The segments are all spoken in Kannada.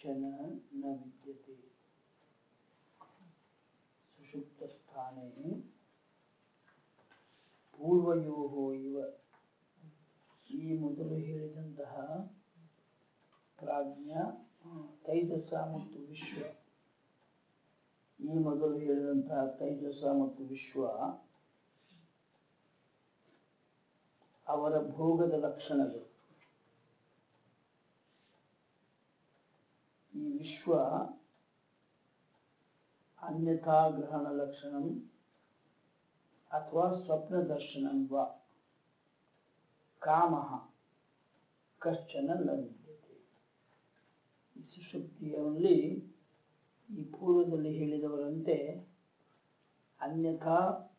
ಕಶ್ಚನ ನ ವಿದ್ಯತೆ ಸುಷುಪ್ತಸ್ಥಾನೆ ಪೂರ್ವಯೋ ಇವ ಈ ಮೊದಲು ಹೇಳಿದಂತಹ ಪ್ರಾಜ್ಞ ಆ, ತೈಜಸ ಮತ್ತು ವಿಶ್ವ ಈ ಮೊದಲು ಹೇಳಿದಂತಹ ತೈಜಸ ಮತ್ತು ವಿಶ್ವ ಅವರ ಭೋಗದ ಲಕ್ಷಣಗಳು ಈ ವಿಶ್ವ ಅನ್ಯಥಾ ಗ್ರಹಣ ಲಕ್ಷಣಂ ಅಥವಾ ಸ್ವಪ್ನ ದರ್ಶನಂ ವಾ ಕಾಮ ಕಶ್ಚನ ನ ವಿದ್ಯತೆ ಈ ಸುಷುಪ್ತಿಯಲ್ಲಿ ಈ ಪೂರ್ವದಲ್ಲಿ ಹೇಳಿದವರಂತೆ ಅನ್ಯಥಾ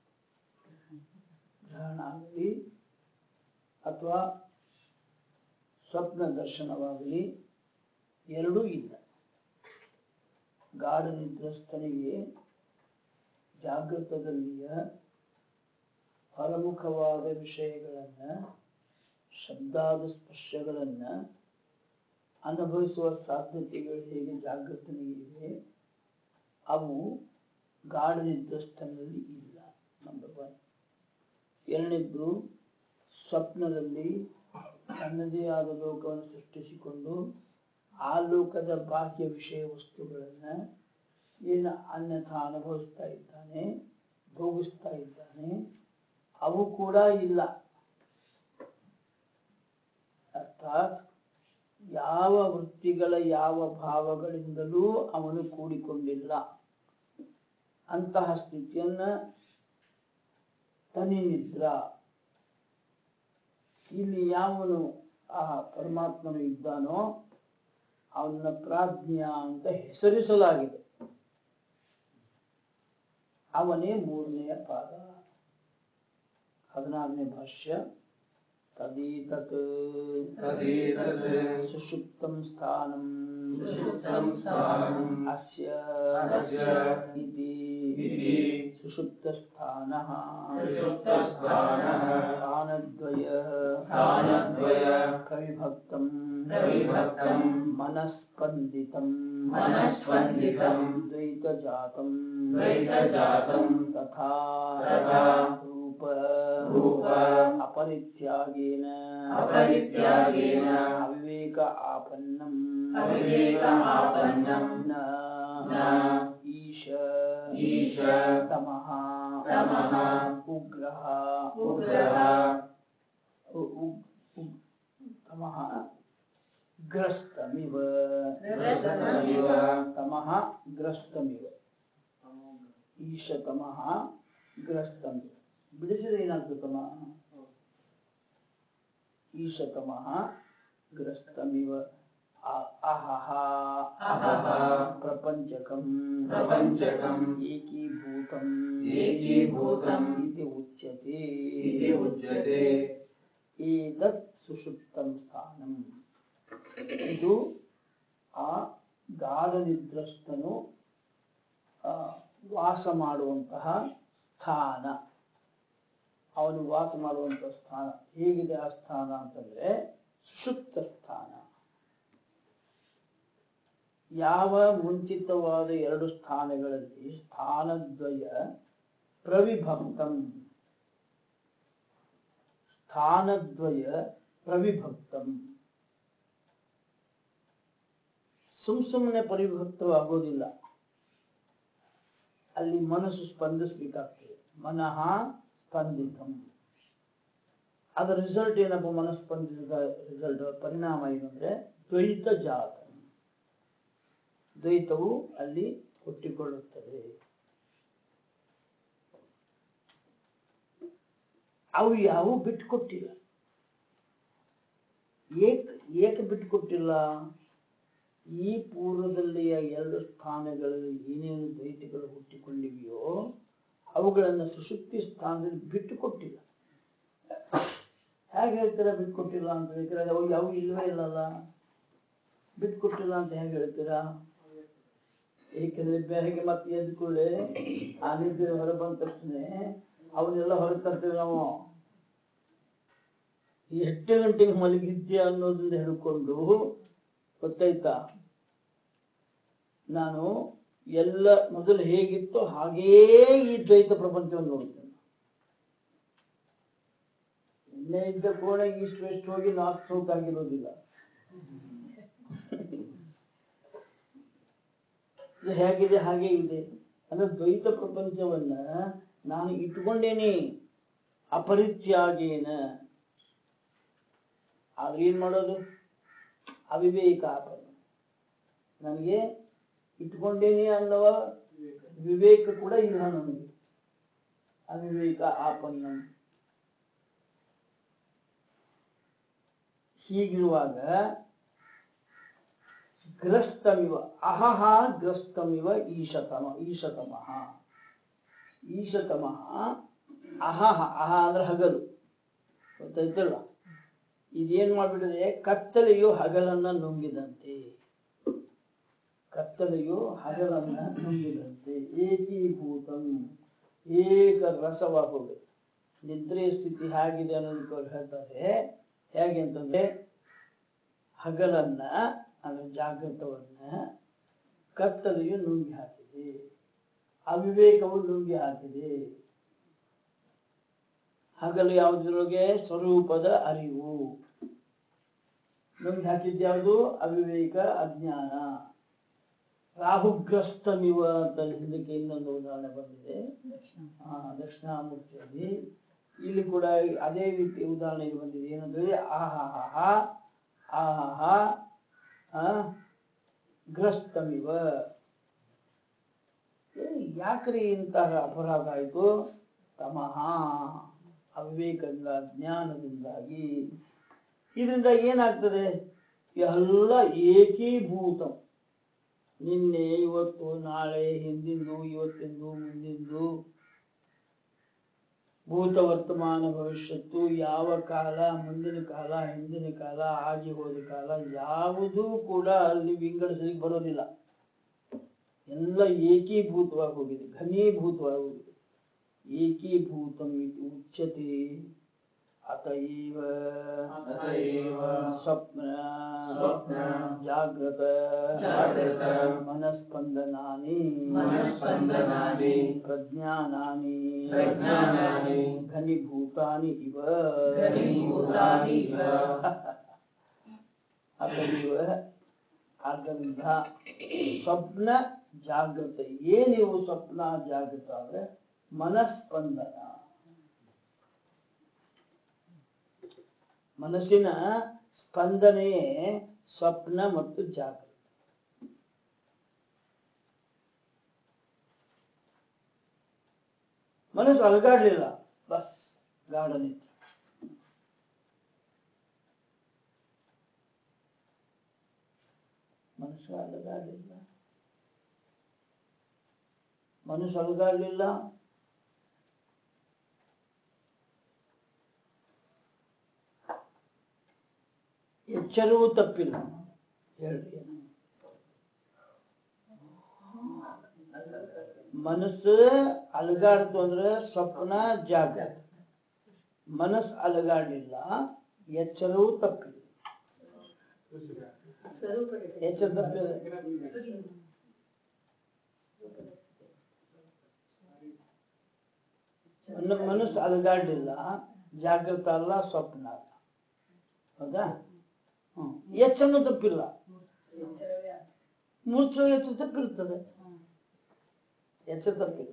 ಗ್ರಹಣ ಆಗಲಿ ಅಥವಾ ಸ್ವಪ್ನ ದರ್ಶನವಾಗಲಿ ಎರಡೂ ಇಲ್ಲ ಗಾಢ ನಿದ್ರಸ್ಥನಿಗೆ ಜಾಗೃತದಲ್ಲಿಯ ಹೊರಮುಖವಾದ ವಿಷಯಗಳನ್ನ ಶಬ್ದಾದ ಸ್ಪರ್ಶಗಳನ್ನ ಅನುಭವಿಸುವ ಸಾಧ್ಯತೆಗಳು ಹೇಗೆ ಜಾಗೃತನಿಗೆ ಇವೆ ಅವು ಗಾಢ ನಿದ್ರಸ್ಥನಲ್ಲಿ ಇಲ್ಲ ನಂಬರ್ ಒನ್ ಎರಡನೇದ್ದು ಸ್ವಪ್ನದಲ್ಲಿ ತನ್ನದೇ ಆದ ಲೋಕವನ್ನು ಸೃಷ್ಟಿಸಿಕೊಂಡು ಆ ಲೋಕದ ಬಾಹ್ಯ ವಿಷಯ ವಸ್ತುಗಳನ್ನ ಏನು ಅನ್ಯಥಾ ಅನುಭವಿಸ್ತಾ ಇದ್ದಾನೆ ಭೋಗಿಸ್ತಾ ಇದ್ದಾನೆ ಅವು ಕೂಡ ಇಲ್ಲ ಅರ್ಥಾತ್ ಯಾವ ವೃತ್ತಿಗಳ ಯಾವ ಭಾವಗಳಿಂದಲೂ ಅವನು ಕೂಡಿಕೊಂಡಿಲ್ಲ ಅಂತಹ ಸ್ಥಿತಿಯನ್ನ ತನಿ ನಿದ್ರಾ ಇಲ್ಲಿ ಯಾವನು ಆ ಪರಮಾತ್ಮನು ಇದ್ದಾನೋ ಅವನ ಪ್ರಾಜ್ಞ ಅಂತ ಹೆಸರಿಸಲಾಗಿದೆ ಅವನೇ ಮೂರನೆಯ ಪಾದ ಹದಿನಾರನೇ ಭಾಷ್ಯ ತದೀತತ್ ತದೀತತ್ ಸುಷುಪ್ತಂ ಸ್ಥಾನಂ ಸುಷುಪ್ತಂ ಸ್ಥಾನಂ ಅಸ್ಯ ಅಸ್ಯ ಇತಿ ಇತಿ ಸುಷುಪ್ತಸ್ಥಾನಃ ಸುಷುಪ್ತಸ್ಥಾನಃ ಸ್ಥಾನದ್ವಯ ಸ್ಥಾನದ್ವಯ ಪ್ರವಿಭಕ್ತಂ ಪ್ರವಿಭಕ್ತಂ ಮನಸ್ಪಂದಿತಂ ಮನಸ್ಪಂದಿತಂ ದ್ವೈತಜಾತಂ ದ್ವೈತಜಾತಂ ತಥಾ ತಥಾ ರೂಪ ರೂಪ ಅಪರಿತ್ಯಾಗೇನ ಅಪರಿತ್ಯಾಗೇನ ಅವಿವೇಕ ಆಪನ್ನಂ ಅವಿವೇಕ ಆಪನ್ನಂ ನ ನ ಈಶ ಈಶ ತಮಃ ತಮಃ ಉಗ್ರಹ ಉಗ್ರಹ ಉ- ಉ- ಉ- ತಮಃ ಗ್ರಸ್ತಮಿವ ಗ್ರಸ್ತಮಿವ ತಮಃ ಗ್ರಸ್ತಮಿವ ಈಶತಮಃ ಗ್ರಸ್ತಮಿವ ಬಿಡಿಸಿದ್ರೆ ಏನಾಗ್ತದೆ ತಮಃ ಈಶತಮಃ ಗ್ರಸ್ತಮಿವ ಅ- ಅಹಹ ಅಹಹ ಪ್ರಪಂಚಕಂ ಪ್ರಪಂಚಕಂ ಏಕೀಭೂತಂ ಏಕೀಭೂತಂ ಇತಿ ಉಚ್ಯತೆ ಇತಿ ಉಚ್ಯತೆ ಏತತ್ ಸುಷುಪ್ತಂ ಸ್ಥಾನಂ ಇದು ಆ ಗಾಢ ನಿದ್ರಸ್ಥನು ಆ, ವಾಸ ಮಾಡುವಂತಹ ಸ್ಥಾನ ಅವನು ವಾಸ ಮಾಡುವಂತಹ ಸ್ಥಾನ ಹೇಗಿದೆ ಆ ಸ್ಥಾನ ಅಂತಂದ್ರೆ ಸುಷುಪ್ತ ಸ್ಥಾನ ಯಾವ ಮುಂಚಿತವಾದ ಎರಡು ಸ್ಥಾನಗಳಲ್ಲಿ ಸ್ಥಾನದ್ವಯ ಪ್ರವಿಭಕ್ತಂ ಸ್ಥಾನದ್ವಯ ಪ್ರವಿಭಕ್ತಂ ಸುಮ್ ಸುಮ್ಮನೆ ಪರಿಭಕ್ತವಾಗೋದಿಲ್ಲ ಅಲ್ಲಿ ಮನಸ್ಸು ಸ್ಪಂದಿಸ್ಬೇಕಾಗ್ತದೆ ಮನಃ ಸ್ಪಂದಿತಂ ಅದರ ರಿಸಲ್ಟ್ ಏನಪ್ಪ ಮನಸ್ಸು ಸ್ಪಂದಿಸಿದ ರಿಸಲ್ಟ್ ಪರಿಣಾಮ ಏನಂದ್ರೆ ದ್ವೈತ ಜಾತ ದ್ವೈತವು ಅಲ್ಲಿ ಹುಟ್ಟಿಕೊಳ್ಳುತ್ತದೆ ಅವು ಯಾವ ಬಿಟ್ಟುಕೊಟ್ಟಿಲ್ಲ ಏಕ್ ಏಕೆ ಬಿಟ್ಟುಕೊಟ್ಟಿಲ್ಲ ಈ ಪೂರ್ವದಲ್ಲಿಯ ಎರಡು ಸ್ಥಾನಗಳಲ್ಲಿ ಏನೇನು ದ್ವೈತಗಳು ಹುಟ್ಟಿಕೊಂಡಿವೆಯೋ ಅವುಗಳನ್ನು ಸುಷುಪ್ತಿ ಸ್ಥಾನದಲ್ಲಿ ಬಿಟ್ಟುಕೊಟ್ಟಿಲ್ಲ ಹೇಗೆ ಹೇಳ್ತೀರಾ ಬಿಟ್ಕೊಟ್ಟಿಲ್ಲ ಅಂತ ಹೇಳ್ತೀರಾ ಅವು ಯಾವ ಇಲ್ವೇ ಇಲ್ಲಲ್ಲ ಬಿಟ್ಕೊಟ್ಟಿಲ್ಲ ಅಂತ ಹೇಗೆ ಹೇಳ್ತೀರಾ ಏಕೆಂದ್ರೆ ಬೆಳಗ್ಗೆ ಮತ್ತೆ ಎದ್ದ ಕೂಡಲೇ ಆ ನಿದ್ರೆ ಹೊರ ಬಂದ ತಕ್ಷಣ ಅವನ್ನೆಲ್ಲ ಹೊರಗೆ ತರ್ತೇವೆ ನಾವು ಎಷ್ಟು ಗಂಟೆಗೆ ಮಲಗಿದ್ಯಾ ಅನ್ನೋದನ್ನ ಹಿಡ್ಕೊಂಡು ಗೊತ್ತಾಯ್ತಾ ನಾನು ಎಲ್ಲ ಮೊದಲು ಹೇಗಿತ್ತೋ ಹಾಗೇ ಈ ದ್ವೈತ ಪ್ರಪಂಚವನ್ನು ನೋಡ್ತೇನೆ ನಿನ್ನೆ ಇದ್ದ ಕೋಣೆ ಈಸ್ಟ್ ವೆಸ್ಟ್ ಹೋಗಿ ನಾರ್ತ್ ಸೌತ್ ಆಗಿರೋದಿಲ್ಲ ಇದು ಹೇಗಿದೆ ಹಾಗೆ ಇದೆ ಅಂದ್ರೆ ದ್ವೈತ ಪ್ರಪಂಚವನ್ನ ನಾನು ಇಟ್ಕೊಂಡೇನೆ ಅಪರಿತ್ಯಾಗೇನ ಆದ್ರೆ ಏನ್ ಮಾಡೋದು ಅವಿವೇಕ ಆಪದ ನನಗೆ ಇಟ್ಕೊಂಡೇನೆ ಅನ್ನುವ ವಿವೇಕ ಕೂಡ ಇಲ್ಲ ನನಗೆ ಅವಿವೇಕ ಆಪನ್ನ ಹೀಗಿರುವಾಗ ಗ್ರಸ್ತಮಿವ ಅಹಹ ಗ್ರಸ್ತಮಿವ ಈಶತಮ ಈಶತಮಃ ಈಶತಮಃ ಅಹಹ ಅಹ ಅಂದ್ರೆ ಹಗಲು ಗೊತ್ತಾಯ್ತಲ್ಲ ಇದೇನ್ ಮಾಡ್ಬಿಟ್ಟಿದೆ ಕತ್ತಲೆಯು ಹಗಲನ್ನ ನುಂಗಿದಂತೆ ಕತ್ತಲೆಯು ಹಗಲನ್ನ ನುಂಗಿದಂತೆ ಏಕೀಭೂತಂ ಏಕ ರಸವಾಗುವುದು ನಿದ್ರೆ ಸ್ಥಿತಿ ಹೇಗಿದೆ ಅನ್ನೋದಕ್ಕೆ ಅವ್ರು ಹೇಳ್ತಾರೆ ಹೇಗೆ ಅಂತಂದ್ರೆ ಹಗಲನ್ನ ಅಂದ್ರೆ ಜಾಗೃತವನ್ನ ಕತ್ತಲೆಯು ನುಂಗಿ ಹಾಕಿದೆ ಅವಿವೇಕವು ನುಂಗಿ ಹಾಕಿದೆ ಹಗಲು ಯಾವುದ್ರೊಳಗೆ ಸ್ವರೂಪದ ಅರಿವು ನುಂಗಿ ಹಾಕಿದ್ಯಾವುದು ಅವಿವೇಕ ಅಜ್ಞಾನ ರಾಹುಗ್ರಸ್ತಮಿವ ಅಂತ ಹಿಂದಕ್ಕೆ ಇನ್ನೊಂದು ಉದಾಹರಣೆ ಬಂದಿದೆ ಆ, ದಕ್ಷಿಣಾಮೂರ್ತಿಯಲ್ಲಿ ಇಲ್ಲಿ ಕೂಡ ಅದೇ ರೀತಿ ಉದಾಹರಣೆ ಇಲ್ಲಿ ಬಂದಿದೆ ಏನಂದ್ರೆ ಆಹಾಹ ಆಹಾಹ ಆ, ಗ್ರಸ್ತಮಿವ ಏ, ಯಾಕ್ರಿ ಇಂತಹ ಅಪರಾಧ ಆಯ್ತು ತಮಃ ಅವಿವೇಕದಿಂದ ಜ್ಞಾನದಿಂದಾಗಿ ಇದರಿಂದ ಏನಾಗ್ತದೆ ಎಲ್ಲ ಏಕೀಭೂತ ನಿನ್ನೆ ಇವತ್ತು ನಾಳೆ ಹಿಂದಿಂದು ಇವತ್ತಿಂದು ಮುಂದಿಂದು ಭೂತ ವರ್ತಮಾನ ಭವಿಷ್ಯತ್ತು ಯಾವ ಕಾಲ ಮುಂದಿನ ಕಾಲ ಹಿಂದಿನ ಕಾಲ ಆಗಿ ಹೋದ ಕಾಲ ಯಾವುದೂ ಕೂಡ ಅಲ್ಲಿ ವಿಂಗಡಿಸಲಿಕ್ಕೆ ಬರೋದಿಲ್ಲ ಎಲ್ಲ ಏಕೀಭೂತವಾಗಿ ಹೋಗಿದೆ ಘನೀಭೂತವಾಗಿ ಹೋಗಿದೆ ಏಕೀಭೂತಂ ಇತಿ ಉಚ್ಯತೆ ಅತೈವ ಅತಏವ ಸ್ವಪ್ನ ಸ್ವಪ್ನ ಜಾಗೃತ ಜಾಗೃತ ಮನಸ್ಪಂದನಾನಿ ಮನಸ್ಪಂದನಾನಿ ಪ್ರಜ್ಞಾನಾನಿ ಪ್ರಜ್ಞಾನಾನಿ ಘನೀಭೂತಾನಿ ಇವ ಘನೀಭೂತಾನಿ ಇವ ಅತೈವ ಆದ್ದರಿಂದ ಸ್ವಪ್ನ ಜಾಗೃತ ಏನಿವು ಸ್ವಪ್ನ ಜಾಗೃತ ಅಂದ್ರೆ ಮನಸ್ಪಂದನ ಮನಸ್ಸಿನ ಸ್ಪಂದನೆಯೇ ಸ್ವಪ್ನ ಮತ್ತು ಜಾಗೃತ ಮನಸ್ಸು ಅಲಗಾಡ್ಲಿಲ್ಲ ಬಸ್ ಗಾರ್ಡನ್ ಇತ್ತು ಮನಸ್ಸು ಅಲಗಾಡ್ಲಿಲ್ಲ ಮನಸ್ಸು ಅಲಗಾಡ್ಲಿಲ್ಲ ಎಚ್ಚರವೂ ತಪ್ಪಿಲ್ಲ ಹೇಳ್ರಿ ಮನಸ್ಸು ಅಲಗಾಡ್ತು ಅಂದ್ರೆ ಸ್ವಪ್ನ ಜಾಗ ಮನಸ್ಸು ಅಲಗಾಡ್ಲಿಲ್ಲ ಎಚ್ಚರವೂ ತಪ್ಪಿಲ್ಲ ಎಚ್ಚರ ತಪ್ಪಿಲ್ಲ ನನ್ನ ಮನಸ್ಸು ಅಲಗಾಡ್ಲಿಲ್ಲ ಜಾಗೃತ ಅಲ್ಲ ಸ್ವಪ್ನ ಅಲ್ಲ ಹೌದಾ ಹ್ಮ್ ಎಚ್ಚರನೂ ತಪ್ಪಿಲ್ಲ ಮೂರ್ಛೆ ಎಚ್ಚರ ತಪ್ಪಿರ್ತದೆ ಎಚ್ಚರ ತಪ್ಪಿಲ್ಲ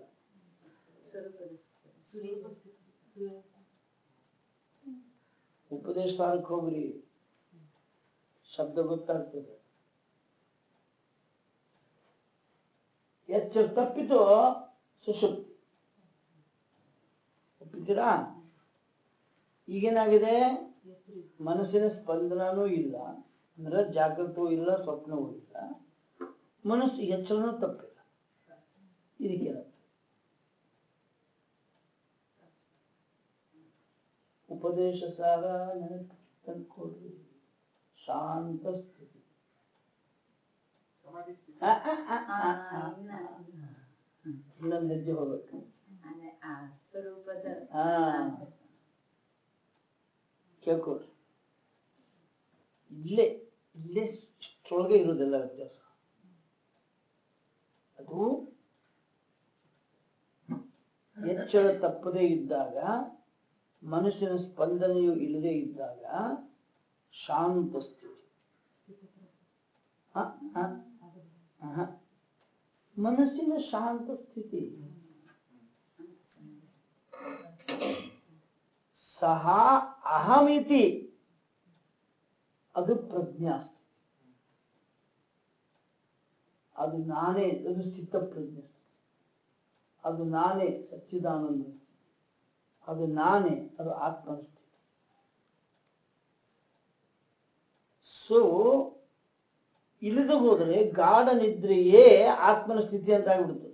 ಉಪದೇಶ ಸಾರಕ್ಕೆ ಹೋಗ್ರಿ ಶಬ್ದ ಗೊತ್ತಾಗ್ತದೆ ಎಚ್ಚರ ತಪ್ಪಿತು ಸುಷುಪ್ತಿ ಒಪ್ಪಿದ್ದೀರಾ ಈಗೇನಾಗಿದೆ ಮನಸ್ಸಿನ ಸ್ಪಂದನನೂ ಇಲ್ಲ ಅಂದ್ರೆ ಜಾಗೃತವೂ ಇಲ್ಲ ಸ್ವಪ್ನವೂ ಇಲ್ಲ ಮನಸ್ಸು ಎಚ್ಚರನೂ ತಪ್ಪಿಲ್ಲ ಇದಕ್ಕೇನಂತ ಉಪದೇಶ ಸಾರ ನೆನಪು ತಂದ್ಕೊಡ್ರಿ ಶಾಂತ ಸ್ಥಿತಿ ಆ, ಆ, ಆ, ಆ, ಆ, ಆ. ಇನ್ನೊಂದು ಹೆಜ್ಜೆ ಹೋಗ್ಬೇಕು ಸ್ವರೂಪದ ಹಾ ಕೇಳ್ಕೊಡ್ರಿ ಇಲ್ಲೇ ಇಲ್ಲೇ ಇಷ್ಟೊಳಗೆ ಇರೋದೆಲ್ಲ ವ್ಯತ್ಯಾಸ ಮತ್ತು ಎಚ್ಚರ ತಪ್ಪದೇ ಇದ್ದಾಗ ಮನಸ್ಸಿನ ಸ್ಪಂದನೆಯು ಇಲ್ಲದೆ ಇದ್ದಾಗ ಶಾಂತ ಸ್ಥಿತಿ ಹ, ಹ, ಹ. ಮನಸ್ಸಿನ ಶಾಂತ ಸ್ಥಿತಿ ಸಹ ಅಹಮಿತಿ ಅದು ಪ್ರಜ್ಞಾಸ್ಥಿತಿ ಅದು ನಾನೇ ಅದು ಸ್ಥಿತ ಪ್ರಜ್ಞೆ ಅದು ನಾನೇ ಸಚ್ಚಿದಾನಂದ ಅದು ನಾನೇ ಅದು ಆತ್ಮನ ಸ್ಥಿತಿ ಸೊ ಇಳಿದು ಹೋದರೆ ಗಾಢ ನಿದ್ರೆಯೇ ಆತ್ಮನ ಸ್ಥಿತಿ ಅಂತ ಆಗ್ಬಿಡುತ್ತದೆ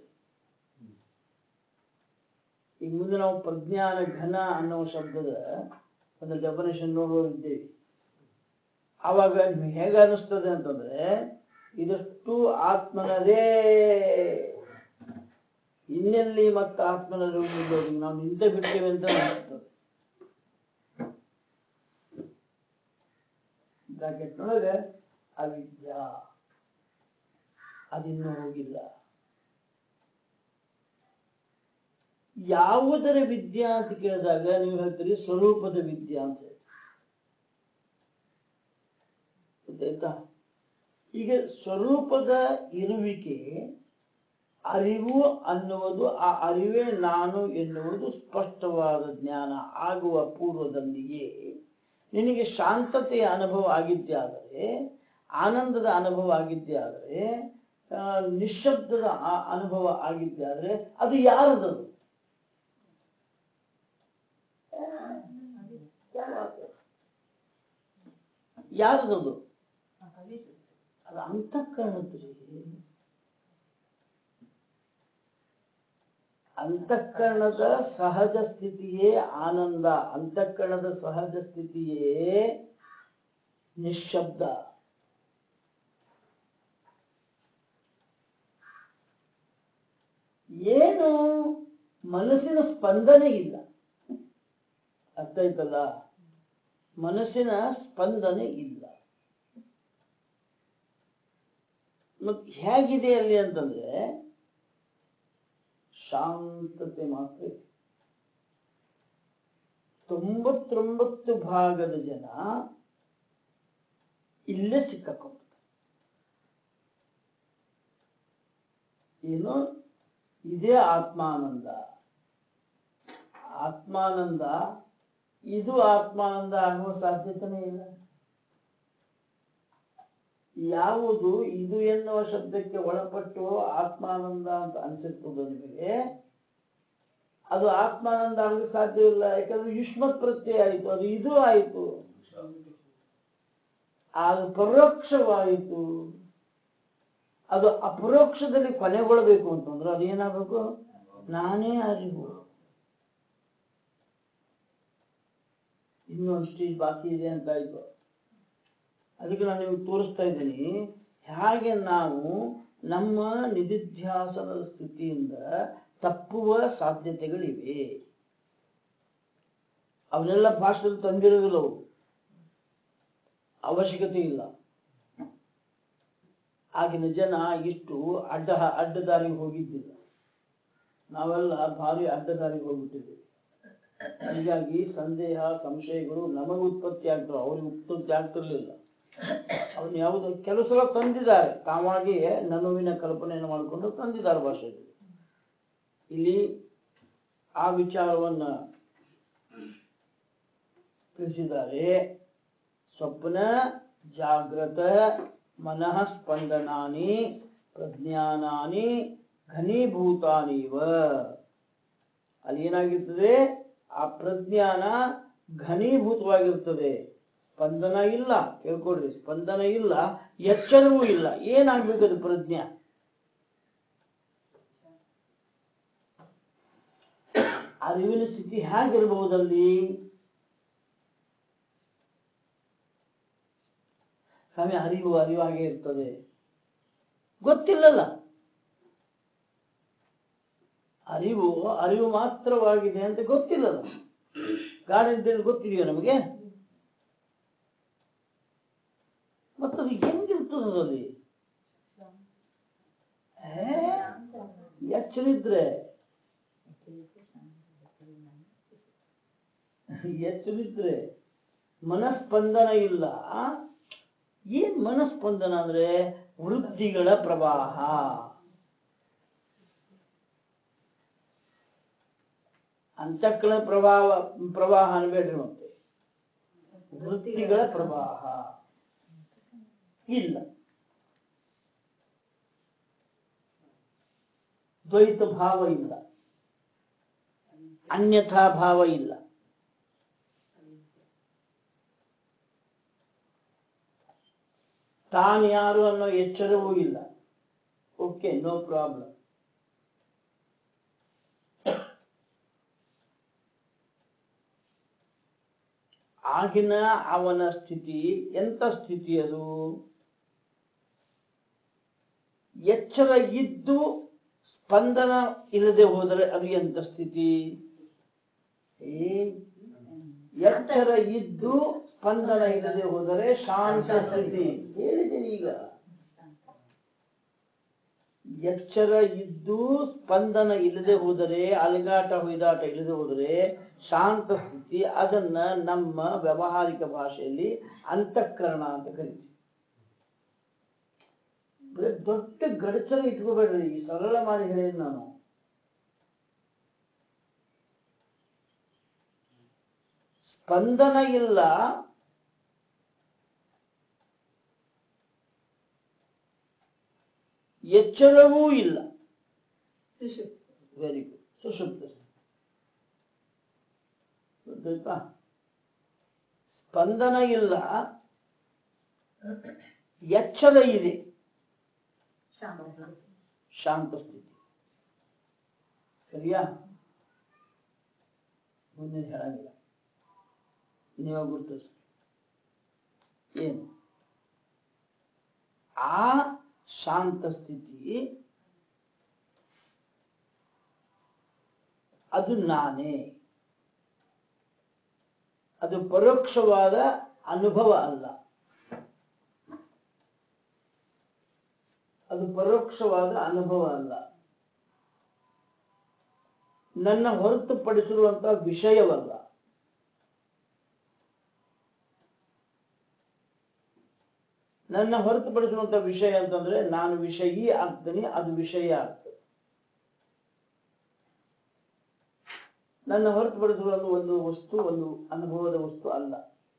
ಈಗ ಮುಂದೆ ನಾವು ಪ್ರಜ್ಞಾನ ಘನ ಅನ್ನೋ ಶಬ್ದದ ಒಂದು ಡೆಫಿನೇಷನ್ ನೋಡುವರಿದ್ದೇವೆ ಆವಾಗ ನಿಮ್ಗೆ ಹೇಗೆ ಅನಿಸ್ತದೆ ಅಂತಂದ್ರೆ ಇದಷ್ಟು ಆತ್ಮನದೇ ಇನ್ನೆಲ್ಲಿ ಮತ್ತೆ ಆತ್ಮನ ನಿಲ್ಲೋದು ನಾವು ನಿಂತೆ ಬಿಡ್ತೇವೆ ಅಂತ ಅನಿಸ್ತದೆ ಬ್ರಾಕೆಟ್ ಒಳಗೆ ಅವಿದ್ಯಾ ಅದಿನ್ನೂ ಹೋಗಿಲ್ಲ ಯಾವುದರ ವಿದ್ಯಾ ಅಂತ ಕೇಳಿದಾಗ ನೀವು ಹೇಳ್ತೀರಿ ಸ್ವರೂಪದ ವಿದ್ಯಾ ಅಂತ ಹೇಳಿ ಗೊತ್ತಾಯ್ತಾ ಈಗ ಸ್ವರೂಪದ ಇರುವಿಕೆ ಅರಿವು ಅನ್ನುವುದು ಆ ಅರಿವೇ ನಾನು ಎನ್ನುವುದು ಸ್ಪಷ್ಟವಾದ ಜ್ಞಾನ ಆಗುವ ಪೂರ್ವದಲ್ಲಿಯೇ ನಿನಗೆ ಶಾಂತತೆಯ ಅನುಭವ ಆಗಿದ್ದೇ ಆದರೆ ಆನಂದದ ಅನುಭವ ಆಗಿದ್ದೇ ಆದರೆ ಆ, ನಿಶ್ಶಬ್ದದ ಆ- ಅನುಭವ ಆಗಿದ್ದೇ ಆದರೆ ಅದು ಯಾರದದು ಯಾರದದು ಅದು ಅಂತಃಕರಣದ್ರಿ ಅಂತಃಕರಣದ ಸಹಜ ಸ್ಥಿತಿಯೇ ಆನಂದ ಅಂತಃಕರಣದ ಸಹಜ ಸ್ಥಿತಿಯೇ ನಿಶ್ಶಬ್ದ ಏನು ಮನಸ್ಸಿನ ಸ್ಪಂದನೆ ಇಲ್ಲ ಅರ್ಥ ಆಯ್ತಲ್ಲ ಮನಸ್ಸಿನ ಸ್ಪಂದನೆ ಇಲ್ಲ ಮತ್ ಹೇಗಿದೆ ಅಲ್ಲಿ ಅಂತಂದ್ರೆ ಶಾಂತತೆ ಮಾತ್ರ ಇದೆ. ತೊಂಬತ್ತೊಂಬತ್ತು ಭಾಗದ ಜನ ಇಲ್ಲೇ ಸಿಕ್ಕಾಕೊಂಡ್ಬಿಡ್ತಾರೆ ಏನು ಇದೇ ಆತ್ಮಾನಂದ ಆತ್ಮಾನಂದ ಇದು ಆತ್ಮಾನಂದ ಆಗುವ ಸಾಧ್ಯತೆನೇ ಇಲ್ಲ ಯಾವುದು ಇದು ಎನ್ನುವ ಶಬ್ದಕ್ಕೆ ಒಳಪಟ್ಟು ಆತ್ಮಾನಂದ ಅಂತ ಅನ್ಸಿರ್ತದೋ ನಿಮಗೆ ಅದು ಆತ್ಮಾನಂದ ಆಗಲಿಕ್ಕೆ ಸಾಧ್ಯ ಇಲ್ಲ ಯಾಕಂದ್ರೆ ಯುಷ್ಮತ್ ಪ್ರತ್ಯಯ ಆಯಿತು ಅದು ಇದು ಆಯಿತು ಅದು ಪರೋಕ್ಷವಾಯಿತು ಅದು ಅಪರೋಕ್ಷದಲ್ಲಿ ಕೊನೆಗೊಳ್ಳಬೇಕು ಅಂತಂದ್ರೆ ಅದು ಏನಾಗಬೇಕು ನಾನೇ ಅರಿವು ಇನ್ನೊಂದು ಸ್ಟೇಜ್ ಬಾಕಿ ಇದೆ ಅಂತ ಆಯ್ತು ಅದಕ್ಕೆ ನಾನು ನಿಮಗೆ ತೋರಿಸ್ತಾ ಇದ್ದೀನಿ ಹೇಗೆ ನಾವು ನಮ್ಮ ನಿಧಿಧ್ಯಾಸನದ ಸ್ಥಿತಿಯಿಂದ ತಪ್ಪುವ ಸಾಧ್ಯತೆಗಳಿವೆ ಅವನ್ನೆಲ್ಲ ಭಾಷೆಯಲ್ಲಿ ತಂದಿರೋದಿಲ್ಲ ಅವು ಅವಶ್ಯಕತೆ ಇಲ್ಲ ಆಗಿನ ಜನ ಇಷ್ಟು ಅಡ್ಡ ಅಡ್ಡ ದಾರಿಗೆ ಹೋಗಿದ್ದಿಲ್ಲ ನಾವೆಲ್ಲ ಭಾರಿ ಅಡ್ಡ ದಾರಿಗೆ ಹೋಗ್ಬಿಟ್ಟಿದ್ದೀವಿ ಹೀಗಾಗಿ ಸಂದೇಹ ಸಂಶಯಗಳು ನಮಗೆ ಉತ್ಪತ್ತಿ ಆಗ್ತವೆ ಅವ್ರಿಗೆ ಉತ್ಪತ್ತಿ ಆಗ್ತಿರ್ಲಿಲ್ಲ ಅವನು ಯಾವುದು ಕೆಲವು ಸಲ ತಂದಿದ್ದಾರೆ ತಾವಾಗಿಯೇ ನನುವಿನ ಕಲ್ಪನೆಯನ್ನು ಮಾಡಿಕೊಂಡು ತಂದಿದ್ದಾರೆ ಭಾಷೆಯಲ್ಲಿ ಇಲ್ಲಿ ಆ ವಿಚಾರವನ್ನ ತಿಳಿಸಿದ್ದಾರೆ ಸ್ವಪ್ನ ಜಾಗ್ರತ ಮನಃ ಸ್ಪಂದನಾನಿ ಪ್ರಜ್ಞಾನಾನಿ ಘನೀಭೂತಾನಿವ ಅಲ್ಲಿ ಏನಾಗಿರ್ತದೆ ಆ ಪ್ರಜ್ಞಾನ ಘನೀಭೂತವಾಗಿರ್ತದೆ ಸ್ಪಂದನ ಇಲ್ಲ ಕೇಳ್ಕೊಡ್ರಿ ಸ್ಪಂದನ ಇಲ್ಲ ಎಚ್ಚರವೂ ಇಲ್ಲ ಏನಾಗ್ಬೇಕು ಅದು ಪ್ರಜ್ಞಾ ಅರಿವಿನ ಸ್ಥಿತಿ ಹೇಗಿರಬಹುದಲ್ಲಿ ಸ್ವಾಮಿ ಅರಿವು ಅರಿವಾಗೇ ಇರ್ತದೆ ಗೊತ್ತಿಲ್ಲಲ್ಲ ಅರಿವು ಅರಿವು ಮಾತ್ರವಾಗಿದೆ ಅಂತ ಗೊತ್ತಿಲ್ಲಲ್ಲ ಗಾರ್ಡನ್ ಗೊತ್ತಿದೆಯೋ ನಮಗೆ ಮತ್ತದು ಹೆಂಗಿರ್ತದೆ ಅಲ್ಲಿ ಏ? ಎಚ್ಚರಿದ್ರೆ ಎಚ್ಚರಿದ್ರೆ ಮನಸ್ಪಂದನ ಇಲ್ಲ ಏನ್ ಮನಸ್ಪಂದನ ಅಂದ್ರೆ ವೃತ್ತಿಗಳ ಪ್ರವಾಹ ಅಂತಃಕರಣ ಪ್ರವಾಹ ಪ್ರವಾಹ ಅನ್ಬೇಡ್ರಿ ಮತ್ತೆ ವೃತ್ತಿಗಳ ಪ್ರವಾಹ ಇಲ್ಲ ದ್ವೈತ ಭಾವ ಇಲ್ಲ ಅನ್ಯಥಾ ಭಾವ ಇಲ್ಲ ತಾನು ಯಾರು ಅನ್ನೋ ಎಚ್ಚರವೂ ಇಲ್ಲ ಓಕೆ ನೋ ಪ್ರಾಬ್ಲಮ್ ಆಗಿನ ಅವನ ಸ್ಥಿತಿ ಎಂತ ಸ್ಥಿತಿ ಅದು ಎಚ್ಚರ ಇದ್ದು ಸ್ಪಂದನ ಇಲ್ಲದೆ ಹೋದರೆ ಅದು ಎಂತ ಸ್ಥಿತಿ ಏ ಎಚ್ಚರ ಇದ್ದು ಸ್ಪಂದನ ಇಲ್ಲದೆ ಹೋದರೆ ಶಾಂತ ಸ್ಥಿತಿ ಹೇಳಿದ್ದೀನಿ ಈಗ ಎಚ್ಚರ ಇದ್ದು ಸ್ಪಂದನ ಇಲ್ಲದೆ ಹೋದರೆ ಅಲಗಾಟ ಹೊಯ್ದಾಟ ಇಲ್ಲದೆ ಹೋದರೆ ಶಾಂತ ಸ್ಥಿತಿ ಅದನ್ನ ನಮ್ಮ ವ್ಯಾವಹಾರಿಕ ಭಾಷೆಯಲ್ಲಿ ಅಂತಃಕರಣ ಅಂತ ಕರಿತೀವಿ ಬರೀ ದೊಡ್ಡ ಗಡಚರ ಇಟ್ಕೋಬೇಡ್ರಿ ಈ ಸರಳ ಮಾಡಿ ಹೇಳಿದ್ ನಾನು ಸ್ಪಂದನ ಇಲ್ಲ ಎಚ್ಚರವೂ ಇಲ್ಲ ವೆರಿ ಗುಡ್ ಸುಷುಪ್ತ ಗೊತ್ತಾಯ್ತಾ ಸ್ಪಂದನ ಇಲ್ಲ ಎಚ್ಚರ ಇದೆ ಶಾಂತ ಸ್ಥಿತಿ ಸರಿಯಾ ಮುಂದೆ ಹೇಳಂಗಿಲ್ಲ ನೀವ ಗುರುತಿಸಿ ಏನು ಆ ಶಾಂತ ಸ್ಥಿತಿ ಅದು ನಾನೇ ಅದು ಪರೋಕ್ಷವಾದ ಅನುಭವ ಅಲ್ಲ ಅದು ಪರೋಕ್ಷವಾದ ಅನುಭವ ಅಲ್ಲ ನನ್ನ ಹೊರತುಪಡಿಸಿರುವಂತಹ ವಿಷಯವಲ್ಲ ನನ್ನ ಹೊರತುಪಡಿಸಿರುವಂತಹ ವಿಷಯ ಅಂತಂದ್ರೆ ನಾನು ವಿಷಯಿ ಆಗ್ತೀನಿ ಅದು ವಿಷಯ ಆಗ್ತದೆ ನನ್ನ ಹೊರತುಪಡಿಸಿರುವ ಒಂದು ವಸ್ತು ಒಂದು ಅನುಭವದ ವಸ್ತು ಅಲ್ಲ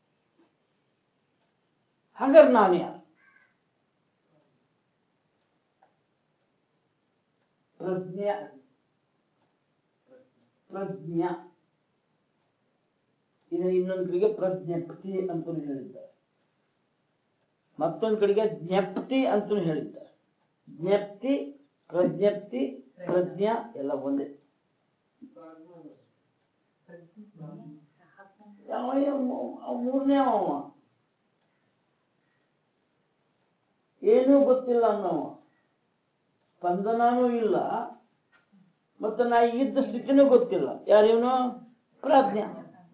ಹಾಗಾದ್ರೆ ನಾನು ಯಾರು ಪ್ರಜ್ಞ ಪ್ರಜ್ಞ ಇದು ಇನ್ನೊಂದು ಕಡೆಗೆ ಪ್ರಜ್ಞಪ್ತಿ ಅಂತಲೂ ಹೇಳಿದ್ದಾರೆ ಮತ್ತೊಂದು ಕಡೆಗೆ ಜ್ಞಪ್ತಿ ಅಂತಲೂ ಹೇಳಿದ್ದಾರೆ ಜ್ಞಪ್ತಿ ಪ್ರಜ್ಞಪ್ತಿ ಪ್ರಜ್ಞಾ ಎಲ್ಲ ಒಂದೇ ಯಾವ ಮೂರನೇ ಅವ ಏನೂ ಗೊತ್ತಿಲ್ಲ ಅನ್ನೋವ ಸ್ಪಂದನನೂ ಇಲ್ಲ ಮತ್ತೆ ನಾ ಇದ್ದ ಸ್ಥಿತಿನೂ ಗೊತ್ತಿಲ್ಲ ಯಾರೇನು ಪ್ರಾಜ್ಞ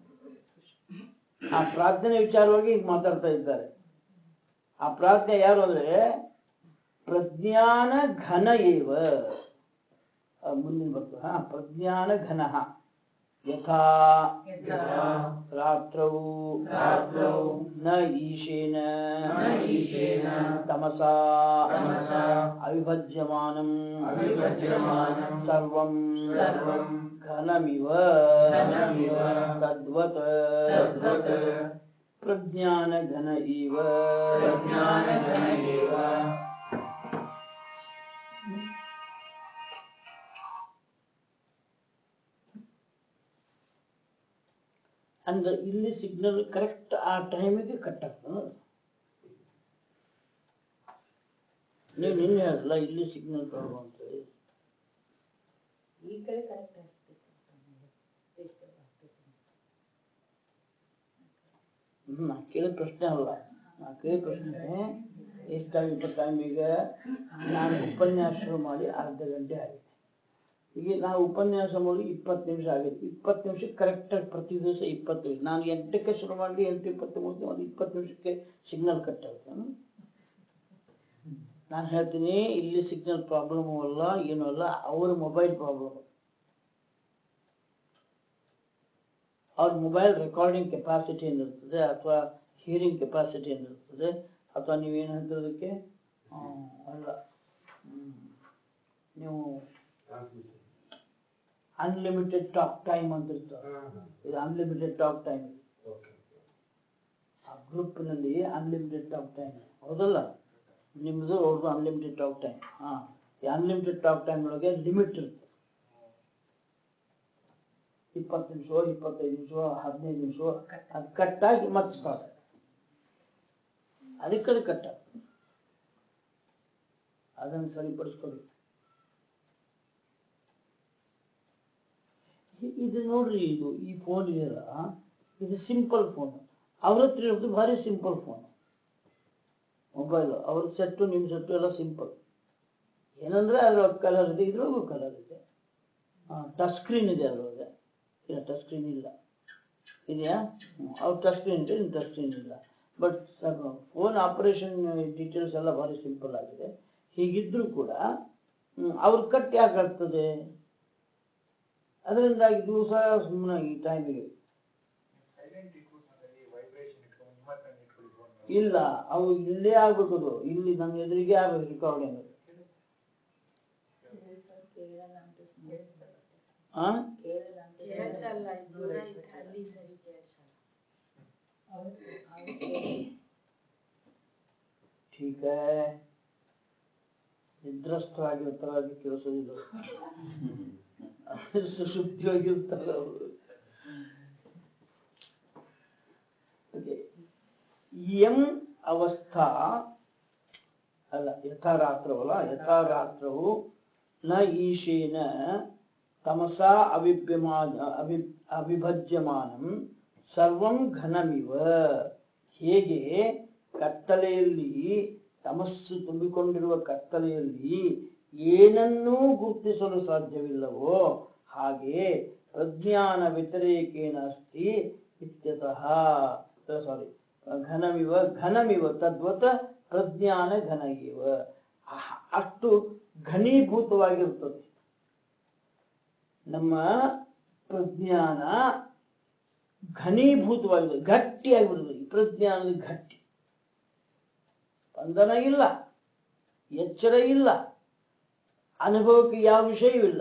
ಆ ಪ್ರಾಜ್ಞೆ ವಿಚಾರವಾಗಿ ಈಗ ಮಾತಾಡ್ತಾ ಇದ್ದಾರೆ ಆ ಪ್ರಾಜ್ಞೆ ಯಾರು ಅಂದ್ರೆ ಪ್ರಜ್ಞಾನ ಘನ ಏವ ಆ ಮುಂದಿನ ಬರ್ತು ಹಾ ಪ್ರಜ್ಞಾನ ಘನ ಯಥಾ ಯಥಾ ರಾತ್ರೌ ರಾತ್ರೌ ನ ಈಶೇನ ನ ಈಶೇನ ತಮಸಾ ತಮಸಾ ಅವಿಭಜ್ಯಮಾನಂ ಅವಿಭಜ್ಯಮಾನಂ ಸರ್ವಂ ಸರ್ವಂ ಘನಮಿವ ಘನಮಿವ ತದ್ವತ್ ತದ್ವತ್ ಪ್ರಜ್ಞಾನ ಘನ ಇವ ಪ್ರಜ್ಞಾನಘನ ಏವ ಅಂದ್ರೆ ಇಲ್ಲಿ ಸಿಗ್ನಲ್ ಕರೆಕ್ಟ್ ಆ ಟೈಮಿಗೆ ಕಟ್ ಆಗ್ತದೆ ನೀವು ನಿನ್ನೆ ಹೇಳಿದ್ರಲ್ಲ ಇಲ್ಲಿ ಸಿಗ್ನಲ್ ಕೊಡುವ ಅಂತ ಹೇಳಿ ಈ ಕಡೆ ಕರೆಕ್ಟ್ ಆಗ್ತೈತೆ ಎಷ್ಟು ಆಗ್ತೈತೆ ಹ್ಮ್, ನಾ ಕೇಳಿದ ಪ್ರಶ್ನೆ ಅಲ್ಲ ನಾ ಕೇಳಿದ ಪ್ರಶ್ನೆ ಎಷ್ಟಾಗಿ ಟೈಮ್ ಈಗ ನಾನು ಉಪನ್ಯಾಸ ಶುರು ಮಾಡಿ ಅರ್ಧ ಗಂಟೆ ಆಗಿದೆ ಈಗ ನಾವು ಉಪನ್ಯಾಸ ಮಾಡಿ ಇಪ್ಪತ್ತು ನಿಮಿಷ ಆಗಿದೆ ಇಪ್ಪತ್ತು ನಿಮಿಷಕ್ಕೆ ಕರೆಕ್ಟಾಗಿ ಪ್ರತಿ ದಿವಸ ಇಪ್ಪತ್ತು ನಿಮಿಷ ನಾನು ಎಂಟಕ್ಕೆ ಶುರು ಮಾಡಿ ಎಂಟು ಇಪ್ಪತ್ತು ಮುಗಿದು ಒಂದು ಇಪ್ಪತ್ತು ನಿಮಿಷಕ್ಕೆ ಸಿಗ್ನಲ್ ಕಟ್ ಆಗುತ್ತೆ ನಾನು ಹೇಳ್ತೀನಿ ಇಲ್ಲಿ ಸಿಗ್ನಲ್ ಪ್ರಾಬ್ಲಮ್ ಅಲ್ಲ ಏನೂ ಅಲ್ಲ ಅವ್ರ ಮೊಬೈಲ್ ಪ್ರಾಬ್ಲಮ್ ಅವ್ರ ಮೊಬೈಲ್ ರೆಕಾರ್ಡಿಂಗ್ ಕೆಪಾಸಿಟಿ ಏನಿರ್ತದೆ ಅಥವಾ ಹಿಯರಿಂಗ್ ಕೆಪಾಸಿಟಿ ಏನಿರ್ತದೆ ಅಥವಾ ನೀವೇನು ಹೇಳ್ತಿರೋದಕ್ಕೆ ಆ, ಅಲ್ಲ ಹ್ಮ್. ನೀವು ಅನ್ಲಿಮಿಟೆಡ್ ಟಾಕ್ ಟೈಮ್ ಅಂತ ಇರ್ತದೆ ಇದು ಅನ್ಲಿಮಿಟೆಡ್ ಟಾಕ್ ಟೈಮ್ ಆ ಗ್ರೂಪ್ನಲ್ಲಿ ಅನ್ಲಿಮಿಟೆಡ್ ಟಾಕ್ ಟೈಮ್ ಹೌದಲ್ಲ ನಿಮ್ಮದು ಅವ್ರದ್ದು ಅನ್ಲಿಮಿಟೆಡ್ ಟಾಕ್ ಟೈಮ್ ಹಾ ಈ ಅನ್ಲಿಮಿಟೆಡ್ ಟಾಕ್ ಟೈಮ್ ಒಳಗೆ ಲಿಮಿಟ್ ಇರುತ್ತೆ ಇಪ್ಪತ್ತು ನಿಮಿಷ ಇಪ್ಪತ್ತೈದು ನಿಮಿಷ ಹದಿನೈದು ನಿಮಿಷ ಅದು ಕಟ್ಟಾಗಿ ಮತ್ತೆ ಸ್ಟಾರ್ಟ್ ಅದಕ್ಕೆ ಅದು ಕಟ್ಟ ಅದನ್ನು ಸರಿಪಡಿಸ್ಕೊಬೇಕು ಇ- ಇದು ನೋಡ್ರಿ ಇದು ಈ ಫೋನ್ ಇದೆಯಲ್ಲ ಇದು ಸಿಂಪಲ್ ಫೋನ್ ಅವ್ರ ಹತ್ರ ಇರೋದು ಭಾರಿ ಸಿಂಪಲ್ ಫೋನ್ ಮೊಬೈಲ್ ಅವ್ರ ಸೆಟ್ಟು ನಿಮ್ ಸೆಟ್ಟು ಎಲ್ಲ ಸಿಂಪಲ್ ಏನಂದ್ರೆ ಅದ್ರೊಳಗೆ ಕಲರ್ ಇದೆ ಇದ್ರೊಳಗೂ ಕಲರ್ ಇದೆ ಟಚ್ ಸ್ಕ್ರೀನ್ ಇದೆ ಅದ್ರೊಳಗೆ ಇಲ್ಲ ಟಚ್ ಸ್ಕ್ರೀನ್ ಇಲ್ಲ ಇದೆಯಾ ಹ್ಮ್. ಅವ್ರ ಟಚ್ ಸ್ಕ್ರೀನ್ ಇದೆ ನಿಮ್ ಟಚ್ ಸ್ಕ್ರೀನ್ ಇಲ್ಲ ಬಟ್ ಫೋನ್ ಆಪರೇಷನ್ ಡೀಟೇಲ್ಸ್ ಎಲ್ಲ ಭಾರಿ ಸಿಂಪಲ್ ಆಗಿದೆ ಹೀಗಿದ್ರು ಕೂಡ ಹ್ಮ್, ಅವ್ರ ಕಟ್ ಯಾಕೆ ಆಗ್ತದೆ ಅದರಿಂದಾಗಿ ದಿವಸ ಸುಮ್ಮನೆ ಈ ಟೈಮಿಗೆ ಇಲ್ಲ ಅವು ಇಲ್ಲೇ ಆಗ್ಬೇಕದು ಇಲ್ಲಿ ನನ್ನ ಎದುರಿಗೆ ಆಗ್ಬೇಕು ರೆಕಾರ್ಡಿಂಗ್ ಕೇಳಲ್ಲ ಅಂತ ಆ ಕೇಳಲ್ಲ ಅಂತ ಕೇಳ್ಸಲ್ಲ ದೂರ ಇದ್ರೆ ಅಲ್ಲಿ ಸರಿ ಕೇಳ್ಸಲ್ಲ ठीक है ನಿದ್ರಸ್ಥರಾಗಿರ್ತಾರಾಗಿ ಕೆಲಸದಿಲ್ಲ ಸುಶುದ್ಧಿಯಾಗಿರ್ತಾರ ಅವರು ಎಂ ಅವಸ್ಥಾ ಅಲ್ಲ ಯಥಾರಾತ್ರವಲ್ಲ ಯಥಾರಾತ್ರವು ನ ಈಶೇನ ತಮಸಾ ಅವಿಭ್ಯಮಾನ ಅವಿ ಅವಿಭಜ್ಯಮಾನಂ ಸರ್ವಂ ಘನಮಿವ ಹೇಗೆ ಕತ್ತಲೆಯಲ್ಲಿ ತಮಸ್ಸು ತುಂಬಿಕೊಂಡಿರುವ ಕತ್ತಲೆಯಲ್ಲಿ ಏನನ್ನೂ ಗುರುತಿಸಲು ಸಾಧ್ಯವಿಲ್ಲವೋ ಹಾಗೆ ಪ್ರಜ್ಞಾನ ವ್ಯತಿರೇಕೇನ ಅಸ್ತಿ ಇತ್ಯತಃ ಸಾರಿ ಘನಮಿವ ಘನಮಿವ ತದ್ವತ ಪ್ರಜ್ಞಾನ ಘನ ಇವ ಅಹ್- ಅಷ್ಟು ಘನೀಭೂತವಾಗಿರುತ್ತದೆ ನಮ್ಮ ಪ್ರಜ್ಞಾನ ಘನೀಭೂತವಾಗಿದೆ ಗಟ್ಟಿಯಾಗಿಬಿಡುತ್ತದೆ ಈ ಪ್ರಜ್ಞಾನದ ಗಟ್ಟಿ ಸ್ಪಂದನ ಇಲ್ಲ ಎಚ್ಚರ ಇಲ್ಲ ಅನುಭವಕ್ಕೆ ಯಾವ ವಿಷಯವಿಲ್ಲ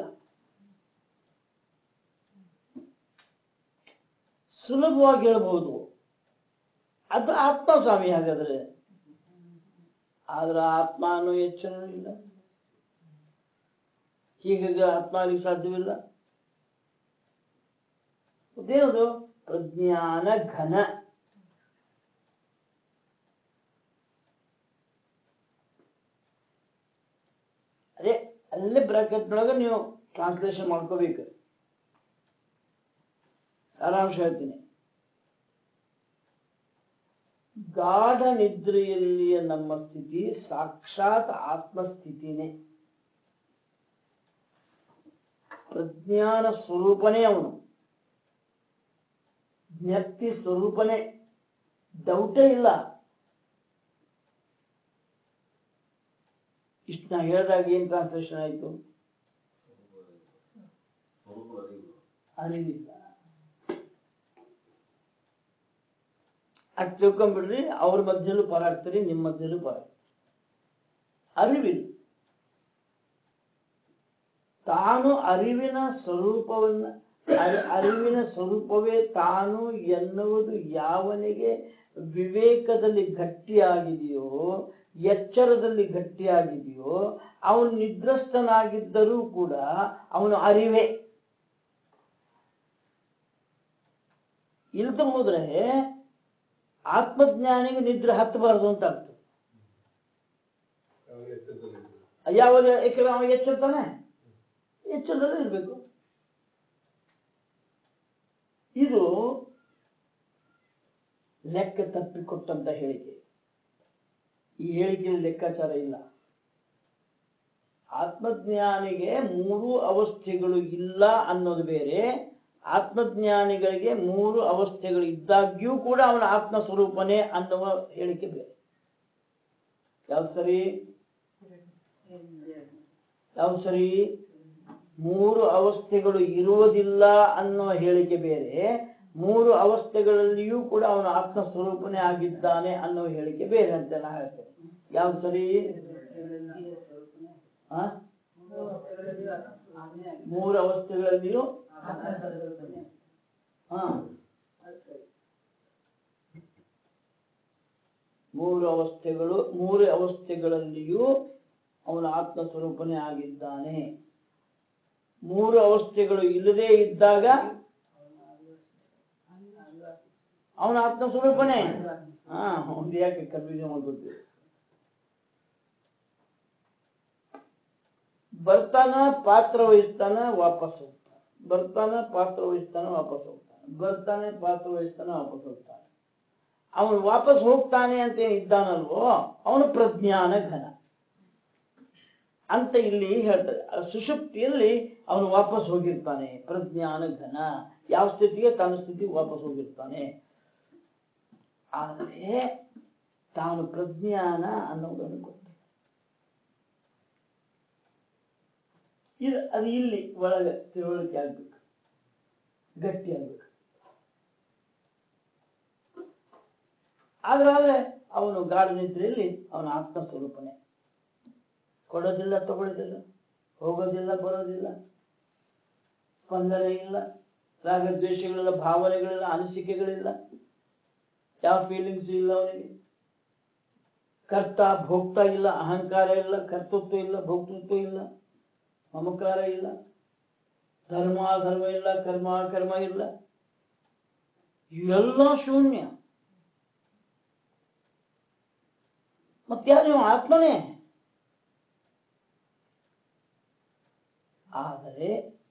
ಸುಲಭವಾಗಿ ಹೇಳ್ಬಹುದು ಅದು ಆತ್ಮ ಸ್ವಾಮಿ ಹಾಗಾದ್ರೆ ಆದ್ರೆ ಆತ್ಮ ಅನ್ನೋ ಎಚ್ಚರನೂ ಇಲ್ಲ ಹೀಗಾಗಿ ಆತ್ಮ ಆಗ್ಲಿಕ್ಕೆ ಸಾಧ್ಯವಿಲ್ಲ ಅದೇನದು ಪ್ರಜ್ಞಾನ ಘನ ಅದೇ ಅಲ್ಲೇ ಬ್ರಾಕೆಟ್ ನೊಳಗೆ ನೀವು ಟ್ರಾನ್ಸ್ಲೇಷನ್ ಮಾಡ್ಕೋಬೇಕು ಸಾರಾಂಶ ಹೇಳ್ತೀನಿ ಗಾಢ ನಿದ್ರೆಯಲ್ಲಿಯ ನಮ್ಮ ಸ್ಥಿತಿ ಸಾಕ್ಷಾತ್ ಆತ್ಮಸ್ಥಿತಿನೇ ಪ್ರಜ್ಞಾನ ಸ್ವರೂಪನೇ ಅವನು ಜ್ಞಪ್ತಿ ಸ್ವರೂಪನೇ ಡೌಟೇ ಇಲ್ಲ ಇಷ್ಟು ನಾ ಹೇಳಿದಾಗ ಏನ್ ಟ್ರಾನ್ಸ್ಲೇಷನ್ ಆಯ್ತು ಅರಿವಿಲ್ಲ ಅದ್ ತಿಳ್ಕೊಂಡ್ಬಿಡ್ರಿ ಅವ್ರ ಮಧ್ಯಲ್ಲೂ ಪರಾಗ್ತೀರಿ ನಿಮ್ಮ ಮಧ್ಯಲ್ಲೂ ಪರ ಅರಿವಿಲ್ಲ ತಾನು ಅರಿವಿನ ಸ್ವರೂಪವನ್ನ ಅರಿ- ಅರಿವಿನ ಸ್ವರೂಪವೇ ತಾನು ಎನ್ನುವುದು ಯಾವನಿಗೆ ವಿವೇಕದಲ್ಲಿ ಗಟ್ಟಿಯಾಗಿದೆಯೋ ಎಚ್ಚರದಲ್ಲಿ ಗಟ್ಟಿಯಾಗಿದೆಯೋ ಅವನು ನಿದ್ರಸ್ಥನಾಗಿದ್ದರೂ ಕೂಡ ಅವನು ಅರಿವೇ ಇಲ್ದ ಹೋದ್ರೆ ಆತ್ಮಜ್ಞಾನಿಗೆ ನಿದ್ರೆ ಹತ್ತಬಾರದು ಅಂತ ಆಗ್ತದೆ ಯಾವಾಗ ಯಾಕಂದ್ರೆ ಅವ ಎಚ್ಚರ್ತಾನೆ ಎಚ್ಚರದಲ್ಲೇ ಇರ್ಬೇಕು ಇದು ಲೆಕ್ಕ ತಪ್ಪಿಕೊಟ್ಟಂತ ಹೇಳಿಕೆ ಈ ಹೇಳಿಕೆಯಲ್ಲಿ ಲೆಕ್ಕಾಚಾರ ಇಲ್ಲ ಆತ್ಮಜ್ಞಾನಿಗೆ ಮೂರು ಅವಸ್ಥೆಗಳು ಇಲ್ಲ ಅನ್ನೋದು ಬೇರೆ ಆತ್ಮಜ್ಞಾನಿಗಳಿಗೆ ಮೂರು ಅವಸ್ಥೆಗಳು ಇದ್ದಾಗ್ಯೂ ಕೂಡ ಅವನ ಆತ್ಮ ಸ್ವರೂಪನೇ ಅನ್ನುವ ಹೇಳಿಕೆ ಬೇರೆ ಯಾವ್ದು ಸರಿ ಯಾವ ಸರಿ ಮೂರು ಅವಸ್ಥೆಗಳು ಇರುವುದಿಲ್ಲ ಅನ್ನೋ ಹೇಳಿಕೆ ಬೇರೆ ಮೂರು ಅವಸ್ಥೆಗಳಲ್ಲಿಯೂ ಕೂಡ ಅವನು ಆತ್ಮ ಸ್ವರೂಪನೇ ಆಗಿದ್ದಾನೆ ಅನ್ನೋ ಹೇಳಿಕೆ ಬೇರೆ ಅಂತ ನಾ ಹೇಳ್ತೇನೆ ಯಾವ ಸರಿ ಆ? ಮೂರು ಅವಸ್ಥೆಗಳಲ್ಲಿಯೂ ಹಾ ಮೂರು ಅವಸ್ಥೆಗಳು ಮೂರು ಅವಸ್ಥೆಗಳಲ್ಲಿಯೂ ಅವನ ಆತ್ಮ ಸ್ವರೂಪನೇ ಆಗಿದ್ದಾನೆ ಮೂರು ಅವಸ್ಥೆಗಳು ಇಲ್ಲದೆ ಇದ್ದಾಗ ಅವನ ಆತ್ಮ ಸ್ವರೂಪನೇ ಹಾ ಒಂದು ಯಾಕೆ ಕನ್ಫ್ಯೂಷನ್ ಮಾಡ್ಕೊತೀವಿ ಬರ್ತಾನ ಪಾತ್ರ ವಹಿಸ್ತಾನ ವಾಪಸ್ ಹೋಗ್ತಾನೆ ಬರ್ತಾನ ಪಾತ್ರ ವಹಿಸ್ತಾನ ವಾಪಸ್ ಹೋಗ್ತಾನೆ ಬರ್ತಾನೆ ಪಾತ್ರ ವಹಿಸ್ತಾನ ವಾಪಸ್ ಹೋಗ್ತಾನೆ ಅವನು ವಾಪಸ್ ಹೋಗ್ತಾನೆ ಅಂತ ಏನ್ ಇದ್ದಾನಲ್ವೋ ಅವನು ಪ್ರಜ್ಞಾನ ಘನ ಅಂತ ಇಲ್ಲಿ ಹೇಳ್ತಾರೆ ಆ ಸುಷುಪ್ತಿಯಲ್ಲಿ ಅವನು ವಾಪಸ್ ಹೋಗಿರ್ತಾನೆ ಪ್ರಜ್ಞಾನ ಘನ ಯಾವ ಸ್ಥಿತಿಗೆ ತನ್ನ ಸ್ಥಿತಿಗೆ ವಾಪಸ್ ಹೋಗಿರ್ತಾನೆ ಆದರೆ ತಾನು ಪ್ರಜ್ಞಾನ ಅನ್ನೋದನ್ನು ಗೊತ್ತಿಲ್ಲ ಇದು ಅದು ಇಲ್ಲಿ ಒಳಗೆ ತಿಳುವಳಿಕೆ ಆಗ್ಬೇಕು ಗಟ್ಟಿ ಆಗ್ಬೇಕು ಆದ್ರೆ ಅವನು ಗಾಢ ನಿದ್ರೆಯಲ್ಲಿ ಅವನ ಆತ್ಮ ಸ್ವರೂಪನೇ ಕೊಡೋದಿಲ್ಲ ತಗೊಳ್ಳೋದಿಲ್ಲ ಹೋಗೋದಿಲ್ಲ ಬರೋದಿಲ್ಲ ಸ್ಪಂದನೆ ಇಲ್ಲ ರಾಗದ್ವೇಷಗಳಿಲ್ಲ ಭಾವನೆಗಳಿಲ್ಲ ಅನಿಸಿಕೆಗಳಿಲ್ಲ ಯಾವ ಫೀಲಿಂಗ್ಸ್ ಇಲ್ಲ ಅವನಿಗೆ ಕರ್ತ ಭೋಕ್ತ ಇಲ್ಲ ಅಹಂಕಾರ ಇಲ್ಲ ಕರ್ತೃತ್ವ ಇಲ್ಲ ಭೋಕ್ತೃತ್ವ ಇಲ್ಲ ಮಮಕಾರ ಇಲ್ಲ ಧರ್ಮ ಧರ್ಮ ಇಲ್ಲ ಕರ್ಮ ಕರ್ಮ ಇಲ್ಲ ಇವೆಲ್ಲ ಶೂನ್ಯ ಮತ್ಯಾರು ನೀವು ಆತ್ಮನೇ ಆದರೆ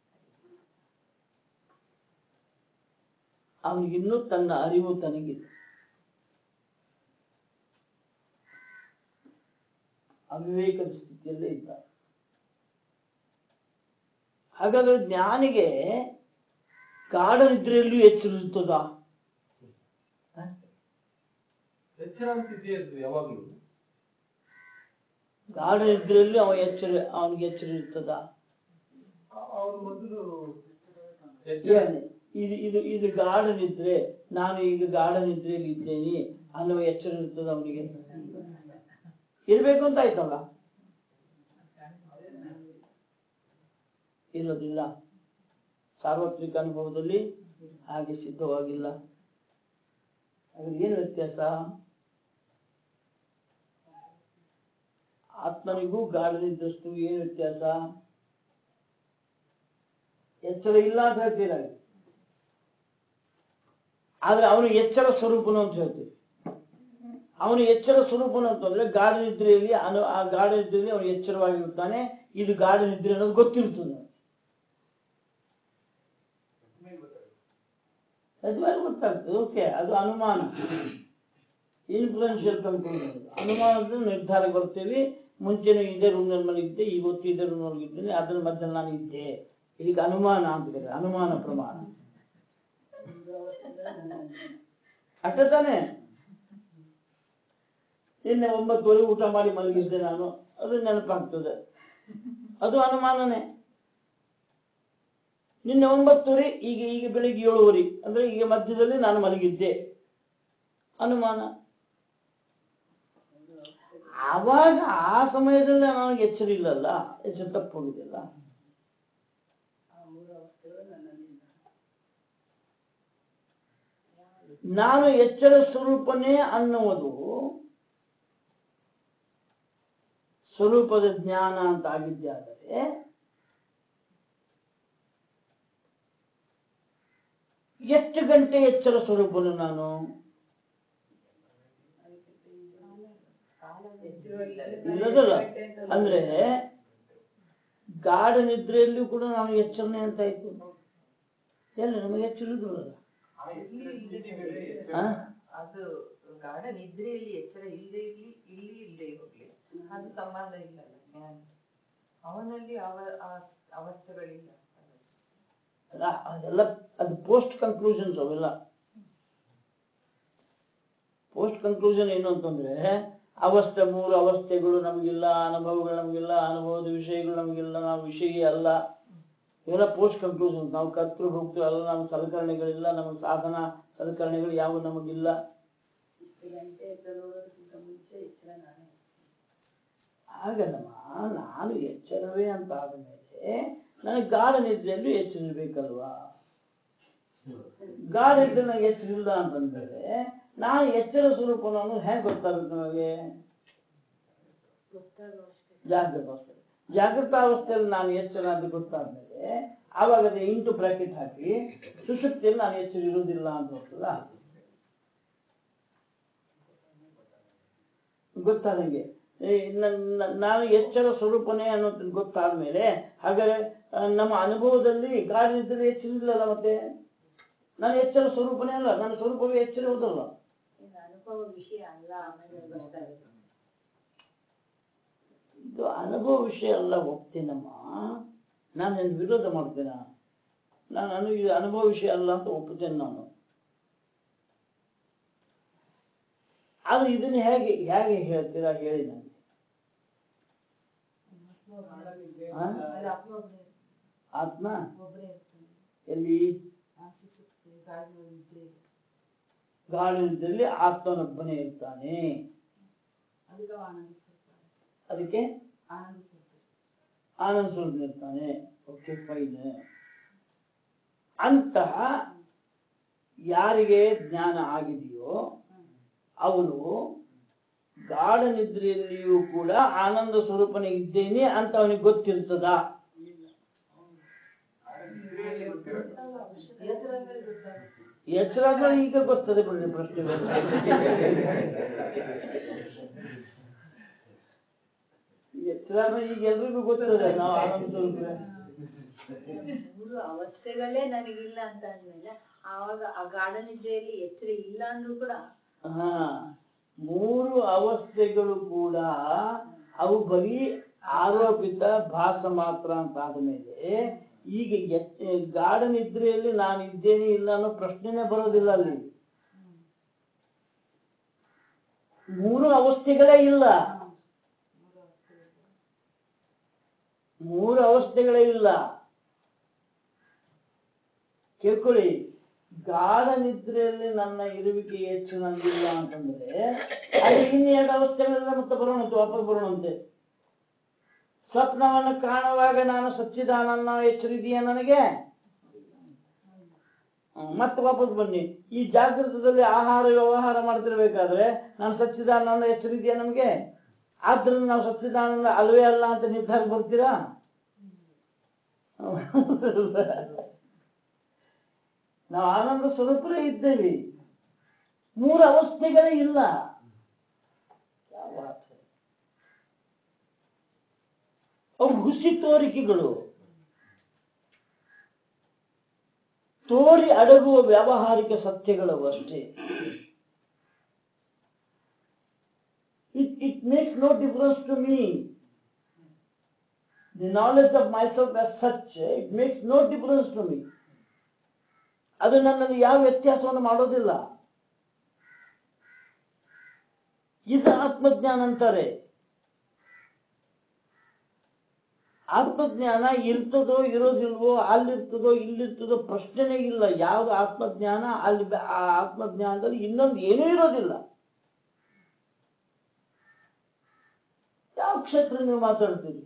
ಅವನಿಗಿನ್ನೂ ತನ್ನ ಅರಿವು ತನಗಿದೆ ಅವಿವೇಕದ ಸ್ಥಿತಿಯಲ್ಲೇ ಇದ್ದ ಹಾಗಾದ್ರೆ ಜ್ಞಾನಿಗೆ ಗಾಢ ನಿದ್ರೆಯಲ್ಲೂ ಎಚ್ಚರ ಇರ್ತದ ಎಚ್ಚರ ಅಂತ ಇದೆಯೇ ಅದು ಯಾವಾಗ್ಲೂ ಗಾಢ ನಿದ್ರೆಯಲ್ಲಿ ಅವನ ಎಚ್ಚರ ಅವನಿಗೆ ಎಚ್ಚರ ಇರ್ತದ ಅವ್ರು ಮೊದಲು ಎಚ್ಚರ ಏನು? ಇದು ಇದು ಇದು ಗಾಢ ನಿದ್ರೆ ನಾನು ಈಗ ಗಾಢ ನಿದ್ರೆಯಲ್ಲಿ ಇದ್ದೇನೆ ಅನ್ನುವ ಎಚ್ಚರ ಇರ್ತದ ಅವನಿಗೆ ಇರ್ಬೇಕು ಅಂತ ಆಯ್ತಲ್ಲ ಇರೋದಿಲ್ಲ ಸಾರ್ವತ್ರಿಕ ಅನುಭವದಲ್ಲಿ ಹಾಗೆ ಸಿದ್ಧವಾಗಿಲ್ಲ ಹಾಗಾದ್ರೆ ಏನು ವ್ಯತ್ಯಾಸ ಆತ್ಮನಿಗೂ ಗಾಢ ನಿದ್ರಸ್ತು ಏನು ವ್ಯತ್ಯಾಸ ಎಚ್ಚರ ಇಲ್ಲ ಅಂತ ಹೇಳ್ತೀರ ಆದ್ರೆ ಅವನು ಎಚ್ಚರ ಸ್ವರೂಪನು ಅಂತ ಹೇಳ್ತೀವಿ ಅವನು ಎಚ್ಚರ ಸ್ವರೂಪನು ಅಂತಂದ್ರೆ ಗಾಢ ನಿದ್ರೆಯಲ್ಲಿ ಅನು ಆ ಗಾಢ ನಿದ್ರೆಯಲ್ಲಿ ಅವನು ಎಚ್ಚರವಾಗಿರ್ತಾನೆ ಇದು ಗಾಢ ನಿದ್ರೆ ಅನ್ನೋದು ಗೊತ್ತಿರ್ತದೆ ಅದ್ಮೇಲೆ ಗೊತ್ತಾಗ್ತದೆ ಓಕೆ ಅದು ಅನುಮಾನ ಇನ್ಫ್ಲುಯೆನ್ಷಿಯಲ್ ಕನ್ಕ್ಲೂಷನ್ ಅನುಮಾನದ ನಿರ್ಧಾರಕ್ಕೆ ಬರ್ತೀವಿ ಮುಂಚೆನೂ ಇದೇ ರೂಮ್ನಲ್ಲಿ ಮಲಗಿದ್ದೆ ಇವತ್ತು ಇದೇ ರೂಮ್ ಮಲಗಿದ್ದೇನೆ ಅದ್ರ ಮಧ್ಯದಲ್ಲಿ ನಾನು ಇದ್ದೆ ಇದಕ್ಕೆ ಅನುಮಾನ ಅಂತ ಕರೀತಾರೆ ಅನುಮಾನ ಪ್ರಮಾಣ ಅಟ್ಟ ತಾನೆ ನಿನ್ನೆ ಒಂಬತ್ತುವರೆ ಊಟ ಮಾಡಿ ಮಲಗಿದ್ದೆ ನಾನು ಅದು ನೆನಪಾಗ್ತದೆ ಅದು ಅನುಮಾನನೇ ನಿನ್ನೆ ಒಂಬತ್ತುವರೆ ಈಗ ಈಗ ಬೆಳಿಗ್ಗೆ ಏಳುವರೆ ಅಂದ್ರೆ ಈಗ ಮಧ್ಯದಲ್ಲಿ ನಾನು ಮಲಗಿದ್ದೆ ಅನುಮಾನ ಆವಾಗ ಆ ಸಮಯದಲ್ಲಿ ನನಗೆ ಎಚ್ಚರ ಇಲ್ಲಲ್ಲ ಎಚ್ಚರ ತಪ್ಪೋಗುದಿಲ್ಲ ನಾನು ಎಚ್ಚರ ಸ್ವರೂಪನೇ ಅನ್ನುವುದು ಸ್ವರೂಪದ ಜ್ಞಾನ ಅಂತ ಆಗಿದ್ದೆ ಆದರೆ ಎಷ್ಟು ಗಂಟೆ ಎಚ್ಚರ ಸ್ವರೂಪನು ನಾನು ಇಲ್ಲದಲ್ಲ ಅಂದ್ರೆ ಗಾಢ ನಿದ್ರೆಯಲ್ಲೂ ಕೂಡ ನಾನು ಎಚ್ಚರನೆ ಅಂತ ಆಯ್ತು ಎಲ್ಲ ನಮಗೆ ಎಚ್ಚರ ಇದ್ರಲ್ಲ ಹಾ? ಅದು ಗಾಢ ನಿದ್ರೆಯಲ್ಲಿ ಎಚ್ಚರ ಇಲ್ಲದೆ ಇರ್ಲಿ ಇಲ್ಲಿ ಇಲ್ಲದೆ ಹೋಗ್ಲಿ ಅದು ಸಂಬಂಧ ಇಲ್ಲಲ್ಲ ಜ್ಞಾನ ಅವನಲ್ಲಿ ಅವ ಆ ಅವಸ್ಥೆಗಳಿಲ್ಲ ಅಲ್ಲ, ಅದೆಲ್ಲ ಅದು ಪೋಸ್ಟ್ ಕನ್ಕ್ಲೂಷನ್ಸ್ ಅವೆಲ್ಲ ಪೋಸ್ಟ್ ಕನ್ಕ್ಲೂಷನ್ ಏನು ಅಂತಂದ್ರೆ ಅವಸ್ಥೆ ಮೂರು ಅವಸ್ಥೆಗಳು ನಮಗಿಲ್ಲ ಅನುಭವಗಳು ನಮಗಿಲ್ಲ ಅನುಭವದ ವಿಷಯಗಳು ನಮಗಿಲ್ಲ ನಾವು ವಿಷಯ ಅಲ್ಲ ಇವೆಲ್ಲ ಪೋಸ್ಟ್ ಕನ್ಕ್ಲೂಷನ್ ನಾವು ಕರ್ತೃ ಭೋಕ್ತೃ ಅಲ್ಲ ನಮ್ಮ ಸಲಕರಣೆಗಳಿಲ್ಲ ನಮಗೆ ಸಾಧನ ಸಲಕರಣೆಗಳು ಯಾವ ನಮಗಿಲ್ಲ ಇಷ್ಟು ಗಂಟೆ ತರುವುದಕ್ಕಿಂತ ಮುಂಚೆ ಎಚ್ಚರ ನಾನೇ ಹಾಗಲ್ಲಮ್ಮ ನಾನು ಎಚ್ಚರವೇ ಅಂತ ಆದಮೇಲೆ ನನಗೆ ಗಾಢ ನಿದ್ರೆಯಲ್ಲೂ ಎಚ್ಚರಿರ್ಬೇಕಲ್ವಾ ಗಾಢ ಇದ್ರೆ ನನಗೆ ಎಚ್ಚರಿಲ್ಲ ಅಂತಂದ್ರೆ ನಾನು ಎಚ್ಚರ ಸ್ವರೂಪನು ಅನ್ನೋದು ಹೇಗೆ ಗೊತ್ತಾಗುತ್ತೆ ನಮಗೆ ಗೊತ್ತಾಗೋ ಅಷ್ಟೇ ಜಾಗೃತ ಅವಸ್ಥೆ ಜಾಗೃತ ಅವಸ್ಥೆಯಲ್ಲಿ ನಾನು ಎಚ್ಚರ ಅಂತ ಗೊತ್ತಾದ್ಮೇಲೆ ಆವಾಗ ಅದು ಇಂಟು ಬ್ರಾಕೆಟ್ ಹಾಕಿ ಸುಷುಪ್ತಿಯಲ್ಲಿ ನಾನು ಎಚ್ಚರ ಇರುವುದಿಲ್ಲ ಅಂತ ಹೋಗ್ತದ ಗೊತ್ತಾದಂಗೆ ಏ, ನ- ನ- ನಾನು ಎಚ್ಚರ ಸ್ವರೂಪನೇ ಅನ್ನೋದು ಗೊತ್ತಾದ್ಮೇಲೆ ಹಾಗಾದ್ರೆ ಆ, ನಮ್ಮ ಅನುಭವದಲ್ಲಿ ಗಾಳಿ ಇದ್ದರೆ ಎಚ್ಚರಿಲ್ಲಲ್ಲ ಮತ್ತೆ ನಾನು ಎಚ್ಚರ ಸ್ವರೂಪನೇ ಅಲ್ಲ ನನ್ನ ಸ್ವರೂಪವೇ ಎಚ್ಚರಿರುವುದಲ್ಲ ಇನ್ನು ಅನುಭವ ವಿಷಯ ಅಲ್ಲ ಆಮೇಲೆ ಗೊತ್ತಾಗುತ್ತೆ ಇದು ಅನುಭವ ವಿಷಯ ಅಲ್ಲ ಒಪ್ತೀನಮ್ಮ ನಾನು ನಿನ್ನ ವಿರೋಧ ಮಾಡ್ತೀನ ನಾನು ಅನು ಇದು ಅನುಭವ ವಿಷಯ ಅಲ್ಲ ಅಂತ ಒಪ್ಪುತ್ತೇನೆ ನಾನು ಆದ್ರೆ ಇದನ್ನ ಹೇಗೆ ಹೇಗೆ ಹೇಳ್ತೀರಾ ಹೇಳಿ ನನಗೆ ಹಾ? ಅಲ್ಲಿ ಅಪ್ಪ ಒಬ್ನೇ ಆತ್ಮ ಒಬ್ನೇ ಇರ್ತಾನೆ ಎಲ್ಲಿ ಆಶಿಸುತ್ತೆ ಗಾಳಿ ಇದ್ರೆ ಗಾಳಿಯಲ್ಲಿ ಆತ್ಮನೊಬ್ಬನೇ ಇರ್ತಾನೆ ಅದಕ್ಕೆ ಅವ ಆನಂದಿಸಿರ್ತಾನೆ ಅದಕ್ಕೆ ಆನಂದಿಸಿರ್ತಾರೆ ಆನಂದ ಸ್ವರೂಪ ಇರ್ತಾನೆ ಓಕೆ ಫೈನ್ ಅಂತಹ ಯಾರಿಗೆ ಜ್ಞಾನ ಆಗಿದೆಯೋ ಅವನು ಗಾಢ ನಿದ್ರೆಯಲ್ಲಿಯೂ ಕೂಡ ಆನಂದ ಸ್ವರೂಪನೇ ಇದ್ದೇನೆ ಅಂತ ಅವನಿಗೆ ಗೊತ್ತಿರ್ತದ ಎಚ್ಚರದಲ್ಲಿ ಗೊತ್ತಾಗುತ್ತೆ ಎಚ್ಚರ ಆದ್ಮೇಲೆ ಈಗ ಗೊತ್ತದೆ ಬಿಡ್ರಿ ಪ್ರಶ್ನೆ ಎಚ್ಚರ ಆದ್ಮೇಲೆ ಈಗ ಎಲ್ರಿಗೂ ಗೊತ್ತದೆ ನಾವು ಆನಂದ ಸ್ವರೂಪ ಮೂರು ಅವಸ್ಥೆಗಳೇ ನನಗಿಲ್ಲ ಅಂತ ಅಂದ್ಮೇಲೆ ಆವಾಗ ಆ ಗಾಢ ನಿದ್ರೆಯಲ್ಲಿ ಎಚ್ಚರ ಇಲ್ಲ ಅಂದ್ರೂ ಕೂಡ ಹಾ ಮೂರು ಅವಸ್ಥೆಗಳು ಕೂಡ ಅವು ಬರೀ ಆರೋಪಿತ ಭಾಸ ಮಾತ್ರ ಅಂತ ಆದ್ಮೇಲೆ ಈಗ ಎಚ್- ಗಾಢ ನಿದ್ರೆಯಲ್ಲಿ ನಾನು ಇದ್ದೇನೆ ಇಲ್ಲ ಅನ್ನೋ ಪ್ರಶ್ನೆನೇ ಬರೋದಿಲ್ಲ ಅಲ್ಲಿ ಮೂರು ಅವಸ್ಥೆಗಳೇ ಇಲ್ಲ ಮೂರು ಅವಸ್ಥೆಗಳೇ ಇಲ್ಲ ಕೇಳ್ಕೊಳ್ಳಿ ಗಾಢ ನಿದ್ರೆಯಲ್ಲಿ ನನ್ನ ಇರುವಿಕೆ ಹೆಚ್ಚು ನಂದಿಲ್ಲ ಅಂತಂದ್ರೆ ಅಲ್ಲಿ ಇನ್ನೆರಡು ಅವಸ್ಥೆಗಳೆಲ್ಲ ಮತ್ತೆ ಬರೋಣಂತೆ ವಾಪಸ್ ಬರೋಣಂತೆ ಸ್ವಪ್ನವನ್ನು ಕಾಣುವಾಗ ನಾನು ಸಚ್ಚಿದಾನನ್ನ ಎಚ್ಚರಿದೆಯಾ ನನಗೆ ಹ್ಮ್, ಮತ್ತೆ ವಾಪಸ್ ಬನ್ನಿ ಈ ಜಾಗೃತದಲ್ಲಿ ಆಹಾರ ವ್ಯವಹಾರ ಮಾಡ್ತಿರ್ಬೇಕಾದ್ರೆ ನಾನು ಸಚ್ಚಿದಾನಂದ ಎಚ್ಚರಿದೆಯಾ ನಮಗೆ ಆದ್ರಿಂದ ನಾವು ಸಚ್ಚಿದಾನಂದ ಅಲ್ವೇ ಅಲ್ಲ ಅಂತ ನಿರ್ಧಾರ ಬರ್ತೀರಾ ನಾವು ಆನಂದ ಸ್ವರೂಪರೇ ಇದ್ದೇವೆ ಮೂರು ಅವಸ್ಥೆಗಳೇ ಇಲ್ಲ ಯಾವ ಬಾತ್ ಹೈ. ಅವು ಹುಸಿ ತೋರಿಕೆಗಳು ತೋರಿ ಅಡಗುವ ವ್ಯಾವಹಾರಿಕ ಸತ್ಯಗಳವು ಅಷ್ಟೇ it it makes no difference to me the knowledge of myself as such it makes no difference to me ಅದು ನನ್ನಲ್ಲಿ ಯಾವ ವ್ಯತ್ಯಾಸವನ್ನು ಮಾಡೋದಿಲ್ಲ ಇದು ಆತ್ಮಜ್ಞಾನ ಅಂತಾರೆ ಆತ್ಮಜ್ಞಾನ ಇರ್ತದೋ ಇರೋದಿಲ್ವೋ ಅಲ್ಲಿರ್ತದೋ ಇಲ್ಲಿರ್ತದೋ ಪ್ರಶ್ನೆನೇ ಇಲ್ಲ ಯಾವ್ದು ಆತ್ಮಜ್ಞಾನ ಅಲ್ಲಿ ಬ- ಆ ಆತ್ಮಜ್ಞಾನದಲ್ಲಿ ಇನ್ನೊಂದು ಏನೂ ಇರೋದಿಲ್ಲ ಯಾವ ಕ್ಷೇತ್ರ ನೀವು ಮಾತಾಡ್ತೀರಿ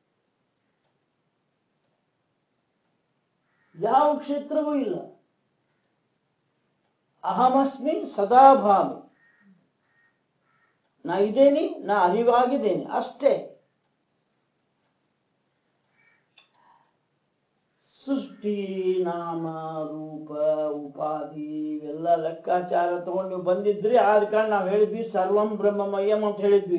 ಯಾವ ಕ್ಷೇತ್ರವೂ ಇಲ್ಲ ಅಹಮಸ್ಮಿ ಸದಾಭಾಮಿ ನಾ ಇದ್ದೇನೆ ನಾ ಅರಿವಾಗಿದ್ದೇನೆ ಅಷ್ಟೇ ಸೃಷ್ಟಿ ನಾಮ ರೂಪ ಉಪಾಧಿ ಇವೆಲ್ಲ ಲೆಕ್ಕಾಚಾರ ತಗೊಂಡು ನೀವು ಬಂದಿದ್ರಿ ಆದ ಕಾರಣ ನಾವು ಹೇಳಿದ್ವಿ ಸರ್ವಂ ಬ್ರಹ್ಮಮಯಂ ಅಂತ ಹೇಳಿದ್ವಿ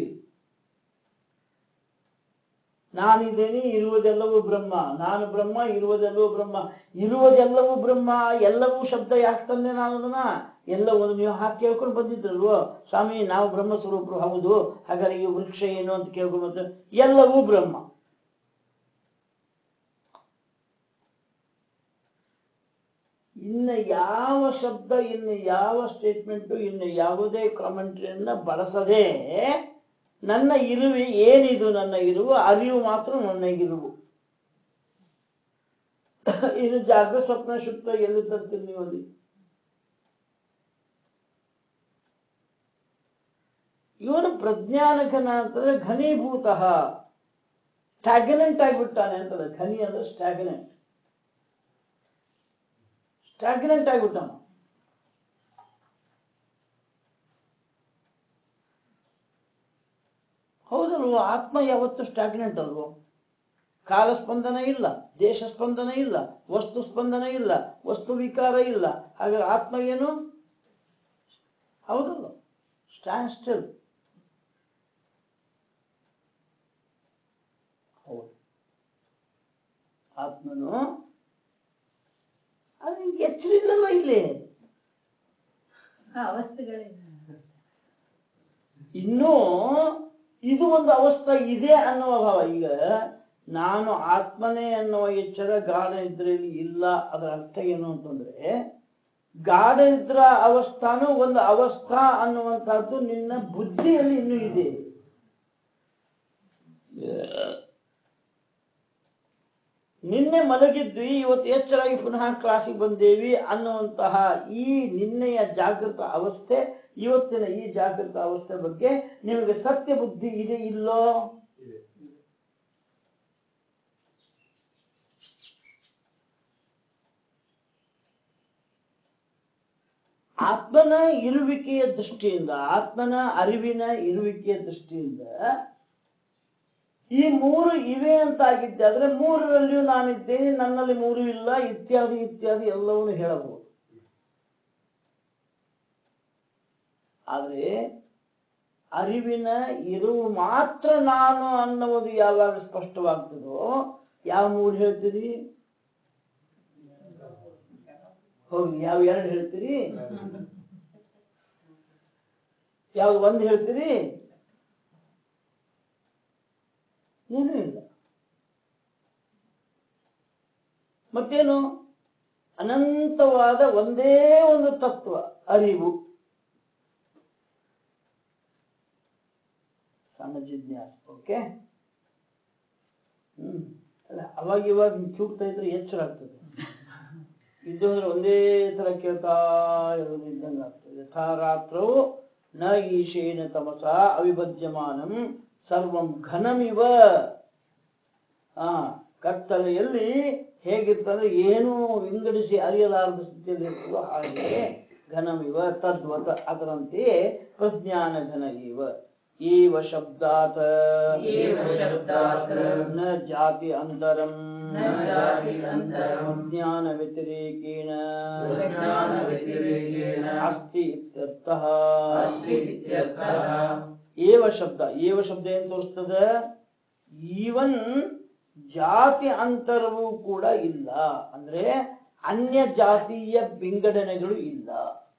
ನಾನಿದ್ದೇನೆ ಇರುವುದೆಲ್ಲವೂ ಬ್ರಹ್ಮ ನಾನು ಬ್ರಹ್ಮ ಇರುವುದೆಲ್ಲವೂ ಬ್ರಹ್ಮ ಇರುವುದೆಲ್ಲವೂ ಬ್ರಹ್ಮ ಎಲ್ಲವೂ ಶಬ್ದ ಯಾಕೆ ತಂದೆ ನಾನು ಅದನ್ನ ಎಲ್ಲವನ್ನು ನೀವು ಹಾಕಿ ಕೇಳ್ಕೊಂಡು ಬಂದಿದ್ರಲ್ವೋ ಸ್ವಾಮಿ ನಾವು ಬ್ರಹ್ಮ ಸ್ವರೂಪರು ಹೌದು ಹಾಗಾದ್ರೆ ಈ ವೃಕ್ಷ ಏನು ಅಂತ ಕೇಳ್ಕೊಂಡು ಬಂದ್ರೆ ಎಲ್ಲವೂ ಬ್ರಹ್ಮ ಇನ್ನು ಯಾವ ಶಬ್ದ ಇನ್ನು ಯಾವ ಸ್ಟೇಟ್ಮೆಂಟ್ ಇನ್ನು ಯಾವುದೇ ಕಾಮೆಂಟ್ರಿಯನ್ನ ಬಳಸದೆ ನನ್ನ ಇರುವೆ ಏನಿದು ನನ್ನ ಇರುವು ಅರಿವು ಮಾತ್ರ ನನಗಿರುವು ಇದು ಜಾಗೃತ ಸ್ವಪ್ನ ಶುದ್ಧ ಎಲ್ಲಿ ತರ್ತೀರಿ ನೀವು ಅಲ್ಲಿ ಇವನು ಪ್ರಜ್ಞಾನ ಘನ ಅಂತಂದ್ರೆ ಘನೀಭೂತ ಸ್ಟ್ಯಾಗನೆಂಟ್ ಆಗಿಬಿಟ್ಟಾನೆ ಅಂತದ ಘನಿ ಅಂದ್ರೆ ಸ್ಟ್ಯಾಗನೆಂಟ್ ಸ್ಟ್ಯಾಗನೆಂಟ್ ಆಗಿಬಿಟ್ಟಾನ ಹೌದಲ್ವೋ ಆತ್ಮ ಯಾವತ್ತು ಸ್ಟ್ಯಾಗ್ನೆಂಟ್ ಅಲ್ವೋ ಕಾಲ ಸ್ಪಂದನ ಇಲ್ಲ ದೇಶ ಸ್ಪಂದನ ಇಲ್ಲ ವಸ್ತು ಸ್ಪಂದನ ಇಲ್ಲ ವಸ್ತು ವಿಕಾರ ಇಲ್ಲ ಹಾಗಾದ್ರೆ ಆತ್ಮ ಏನು ಹೌದಲ್ಲ ಸ್ಟ್ಯಾಂಡ್ ಸ್ಟಿಲ್ ಹೌದು ಆತ್ಮನು ಅದು ಎಚ್ಚರ ಇಲ್ಲಲ್ಲ ಇಲ್ಲಿ ಆ ಅವಸ್ಥೆಗಳೇ ಇನ್ನೂ ಇದು ಒಂದು ಅವಸ್ಥೆ ಇದೆ ಅನ್ನುವ ಭಾವ ಈಗ ನಾನು ಆತ್ಮನೇ ಅನ್ನುವ ಎಚ್ಚರ ಗಾಢ ನಿದ್ರೆಯಲ್ಲಿ ಇಲ್ಲ ಅದರ ಅರ್ಥ ಏನು ಅಂತಂದ್ರೆ ಗಾಢ ನಿದ್ರಾ ಅವಸ್ಥಾನು ಒಂದು ಅವಸ್ಥಾ ಅನ್ನುವಂತಹದ್ದು ನಿನ್ನ ಬುದ್ಧಿಯಲ್ಲಿ ಇನ್ನೂ ಇದೆ ನಿನ್ನೆ ಮಲಗಿದ್ವಿ ಇವತ್ತು ಎಚ್ಚರಾಗಿ ಪುನಃ ಕ್ಲಾಸಿಗೆ ಬಂದೇವಿ ಅನ್ನುವಂತಹ ಈ ನಿನ್ನೆಯ ಜಾಗೃತ ಅವಸ್ಥೆ ಇವತ್ತಿನ ಈ ಜಾಗೃತ ಅವಸ್ಥೆ ಬಗ್ಗೆ ನಿಮಗೆ ಸತ್ಯ ಬುದ್ಧಿ ಇದೆ ಇಲ್ಲೋ ಇದೆ ಆತ್ಮನ ಇರುವಿಕೆಯ ದೃಷ್ಟಿಯಿಂದ ಆತ್ಮನ ಅರಿವಿನ ಇರುವಿಕೆಯ ದೃಷ್ಟಿಯಿಂದ ಈ ಮೂರು ಇವೆ ಅಂತ ಆಗಿದ್ದೆ ಆದ್ರೆ ಮೂರರಲ್ಲಿಯೂ ನಾನಿದ್ದೇನೆ ನನ್ನಲ್ಲಿ ಮೂರು ಇಲ್ಲ ಇತ್ಯಾದಿ ಇತ್ಯಾದಿ ಎಲ್ಲವನ್ನು ಹೇಳಬಹುದು ಆದ್ರೆ ಅರಿವಿನ ಇರುವು ಮಾತ್ರ ನಾನು ಅನ್ನುವುದು ಯಾವಾಗ ಸ್ಪಷ್ಟವಾಗ್ತದೋ ಯಾವ ಮೂರು ಹೇಳ್ತೀರಿ ಹೋಗಿ ಯಾವ ಎರಡು ಹೇಳ್ತೀರಿ ಯಾವ್ದು ಒಂದು ಹೇಳ್ತೀರಿ ಏನೂ ಇಲ್ಲ ಮತ್ತೇನು ಅನಂತವಾದ ಒಂದೇ ಒಂದು ತತ್ವ ಅರಿವು ಸಣ್ಣ ಜಿಜ್ಞಾಸ ಓಕೆ ಹ್ಮ್ ಅಲ್ಲ ಅವಾಗ ಇವಾಗ ಚೂಕ್ತಾ ಇದ್ರೆ ಎಚ್ಚರ ಆಗ್ತದೆ ಇದ್ದು ಅಂದ್ರೆ ಒಂದೇ ತರ ಕೇಳ್ತಾ ಇರೋದು ಇದ್ದಂಗೆ ಆಗ್ತದೆ ಯಥಾ ರಾತ್ರೌ ನ ಈಶೇನ ತಮಸ ಅವಿಭಜ್ಯಮಾನಂ ಸರ್ವಂ ಘನಮಿವ ಆ ಕತ್ತಲೆಯಲ್ಲಿ ಹೇಗಿರ್ತಂದ್ರೆ ಏನೂ ವಿಂಗಡಿಸಿ ಅರಿಯಲಾರದ ಸ್ಥಿತಿಯಲ್ಲಿ ಇರ್ತದೋ ಹಾಗೆ ಘನಮಿವ ತದ್ವತ ಅದರಂತೆಯೇ ಪ್ರಜ್ಞಾನ ಘನ ಇವ ಏವ ಶಬ್ದಾತ್ ಏವ ಶಬ್ದಾತ್ ನ ಜಾತಿ ಅಂತರಂ ನ ಜಾತಿ ಅಂತರಂ ಜ್ಞಾನ ವ್ಯತಿರೇಕೇಣ ಜ್ಞಾನ ವ್ಯತಿರೇಕೇಣ ಅಸ್ತಿ ಇತ್ಯರ್ಥಃ ಅಸ್ತಿ ಇತ್ಯರ್ಥಃ. ಏವ ಶಬ್ದ ಏವ ಶಬ್ದ ಏನ್ ತೋರಿಸ್ತದ ಈವನ್ ಜಾತಿ ಅಂತರವೂ ಕೂಡ ಇಲ್ಲ ಅಂದ್ರೆ ಅನ್ಯ ಜಾತೀಯ ವಿಂಗಡಣೆಗಳು ಇಲ್ಲ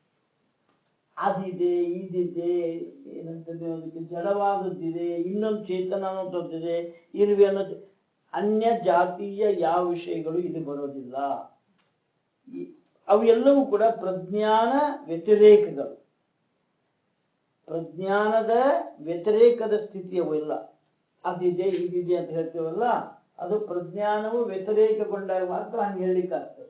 ಅದಿದೆ ಇದಿದೆ ಏನಂತಂದ್ರೆ ಅದಕ್ಕೆ ಜಡವಾದದ್ದಿದೆ ಇನ್ನೊಂದು ಚೇತನ ಅನ್ನೋದಿದೆ ಇರುವೆ ಅನ್ನೋದು ಅನ್ಯ ಜಾತೀಯ ಯಾವ ವಿಷಯಗಳು ಇಲ್ಲಿ ಬರೋದಿಲ್ಲ ಈ- ಅವು ಎಲ್ಲವೂ ಕೂಡ ಪ್ರಜ್ಞಾನ ವ್ಯತಿರೇಕಗಳು ಪ್ರಜ್ಞಾನದ ವ್ಯತಿರೇಕದ ಸ್ಥಿತಿ ಅವು ಎಲ್ಲ ಅದಿದೆ ಇದಿದೆ ಅಂತ ಹೇಳ್ತೇವಲ್ಲ ಅದು ಪ್ರಜ್ಞಾನವು ವ್ಯತಿರೇಕಗೊಂಡಾಗ ಮಾತ್ರ ಹಂಗೆ ಹೇಳಲಿಕ್ಕಾಗ್ತದೆ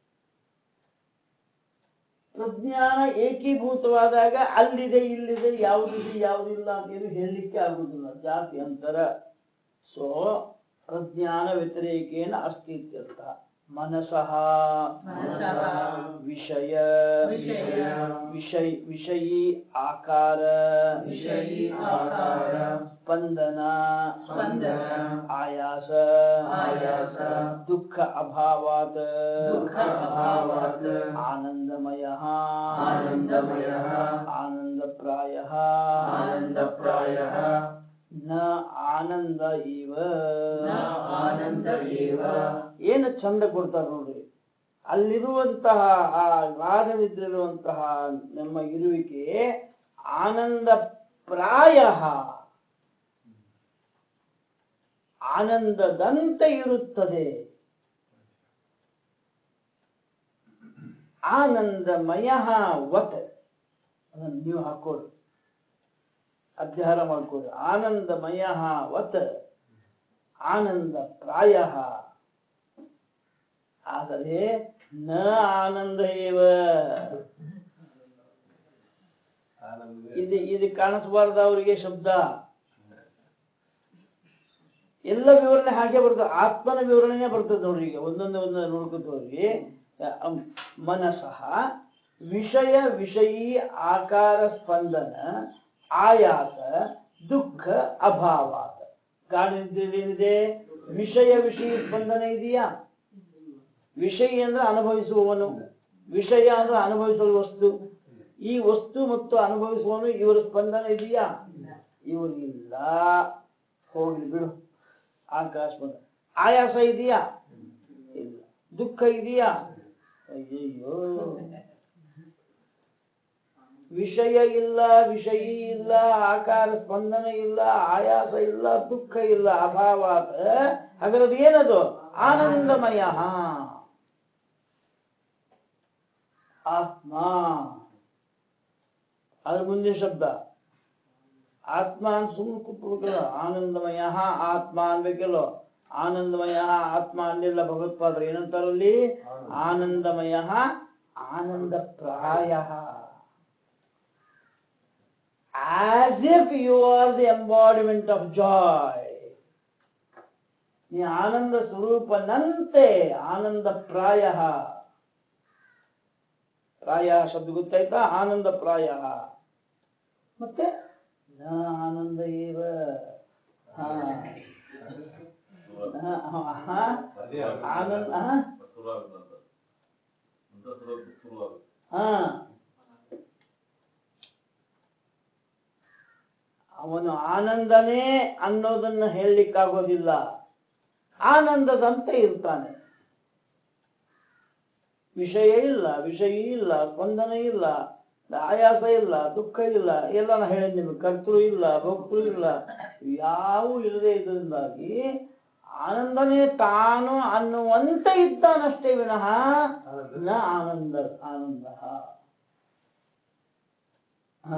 ಪ್ರಜ್ಞಾನ ಏಕೀಭೂತವಾದಾಗ ಅಲ್ಲಿದೆ ಇಲ್ಲಿದೆ ಯಾವುದಿದೆ ಯಾವುದಿಲ್ಲ ಅಂತ ಏನು ಹೇಳಲಿಕ್ಕೆ ಆಗುದಿಲ್ಲ ಜಾತಿ ಅಂತರ ಸೊ ಪ್ರಜ್ಞಾನ ವ್ಯತಿರೇಕೇನ ಅಸ್ತಿತ್ಯರ್ಥ ಮನಸಃ ಮನಸಃ ವಿಷಯ ವಿಷಯ ವಿಷಯ ವಿಷಯಿ ಆಕಾರ ವಿಷಯಿ ಆಕಾರ ಸ್ಪಂದನ ಸ್ಪಂದನ ಆಯಾಸ ಆಯಾಸ ದುಃಖ ಅಭಾವಾತ್ ದುಃಖ ಅಭಾವಾತ್ ಆನಂದಮಯ ಆನಂದಮಯ ಆನಂದಪ್ರಾಯ ಆನಂದಪ್ರಾಯಃ ನ ಆನಂದ ಇವ ನ ಆನಂದ ಏವ ಏನು ಚಂದ ಕೊಡ್ತಾರೆ ನೋಡ್ರಿ ಅಲ್ಲಿರುವಂತಹ ಆ ಗಾಢನಿದ್ರಿರುವಂತಹ ನಮ್ಮ ಇರುವಿಕೆ ಆನಂದ ಪ್ರಾಯ ಆನಂದದಂತೆ ಇರುತ್ತದೆ ಆನಂದಮಯ ವತ್ ಅದನ್ನು ನೀವು ಹಾಕೋರಿ ಅಧ್ಯಯನ ಮಾಡ್ಕೊಳ್ಳಿ ಆನಂದಮಯ ವತ್ ಆನಂದ ಪ್ರಾಯ ಆದರೆ ನ ಆನಂದ ಇವ ಆನಂದವೇ ಇದು ಇದು ಕಾಣಿಸಬಾರ್ದ ಅವರಿಗೆ ಶಬ್ದ ಎಲ್ಲ ವಿವರಣೆ ಹಾಗೆ ಬರ್ತದೆ ಆತ್ಮನ ವಿವರಣೆನೇ ಬರ್ತದೆ ನೋಡ್ರಿ ಈಗ ಒಂದೊಂದು ಒಂದೊಂದು ನೋಡ್ಕೊತ ಹೋಗಿ ಅಂ, ಮನಸಃ ವಿಷಯ ವಿಷಯೀ ಆಕಾರ ಸ್ಪಂದನ ಆಯಾಸ ದುಃಖ ಅಭಾವ ಏನಿದೆ ವಿಷಯ ವಿಷಯ ಸ್ಪಂದನ ಇದೆಯಾ ವಿಷಯ ಅಂದ್ರೆ ಅನುಭವಿಸುವವನು ವಿಷಯ ಅಂದ್ರೆ ಅನುಭವಿಸುವ ವಸ್ತು ಈ ವಸ್ತು ಮತ್ತು ಅನುಭವಿಸುವವನು ಇವರ ಸ್ಪಂದನ ಇದೆಯಾ ಇವರಿಲ್ಲ ಹೋಗ್ಲಿ ಬಿಡು ಆಕಾಶ ಬಂದ ಆಯಾಸ ಇದೆಯಾ ಇಲ್ಲ ದುಃಖ ಇದೆಯಾ ಅಯ್ಯಯ್ಯೋ ವಿಷಯ ಇಲ್ಲ ವಿಷಯಿ ಇಲ್ಲ ಆಕಾರ ಸ್ಪಂದನ ಇಲ್ಲ ಆಯಾಸ ಇಲ್ಲ ದುಃಖ ಇಲ್ಲ ಅಭಾವ ಹಾಗಾದ್ರೆ ಏನದು ಆನಂದಮಯ ಆತ್ಮ ಅದ್ರ ಮುಂದಿನ ಶಬ್ದ ಆತ್ಮ ಅಂತ ಸುಮ್ಮನೆ ಕೂತ್ಬಿಡ್ಕಲ್ಲ ಆನಂದಮಯ ಆತ್ಮ ಅನ್ಬೇಕಲ್ಲೋ ಆನಂದಮಯ ಆತ್ಮ ಅನ್ನಿಲ್ಲ ಭಗವತ್ಪಾದರು ಏನಂತಾರಲ್ಲಿ ಆನಂದಮಯ ಆನಂದ ಪ್ರಾಯ as if you are the embodiment of joy ನೀ ಆನಂದ ಸ್ವರೂಪನಂತೆ ಆನಂದ ಪ್ರಾಯ ಪ್ರಾಯ ಶಬ್ದ ಗೊತ್ತಾಯ್ತಾ ಆನಂದ ಪ್ರಾಯ ಮತ್ತೆ ನ ಆನಂದ ಇವ ಹಾ ಹಾ, ಹಾ, ಹಾ. ಆನಂದ ಹಾ? ಹಾ ಅವನು ಆನಂದನೇ ಅನ್ನೋದನ್ನ ಹೇಳಲಿಕ್ಕಾಗೋದಿಲ್ಲ ಆನಂದದಂತೆ ಇರ್ತಾನೆ ವಿಷಯ ಇಲ್ಲ ವಿಷಯ ಇಲ್ಲ ಸ್ಪಂದನ ಇಲ್ಲ ಆಯಾಸ ಇಲ್ಲ ದುಃಖ ಇಲ್ಲ ಎಲ್ಲ ನಾ ಹೇಳಿದ್ ನಿಮ್ಗೆ ಕರ್ತೃ ಇಲ್ಲ ಭಕ್ತೃ ಇಲ್ಲ ಯಾವ ಇಲ್ಲದೆ ಇದರಿಂದಾಗಿ ಆನಂದನೇ ತಾನು ಅನ್ನುವಂತೆ ಇದ್ದಾನಷ್ಟೇ ವಿನಃ ನ ಆನಂದ ಆನಂದ ಹ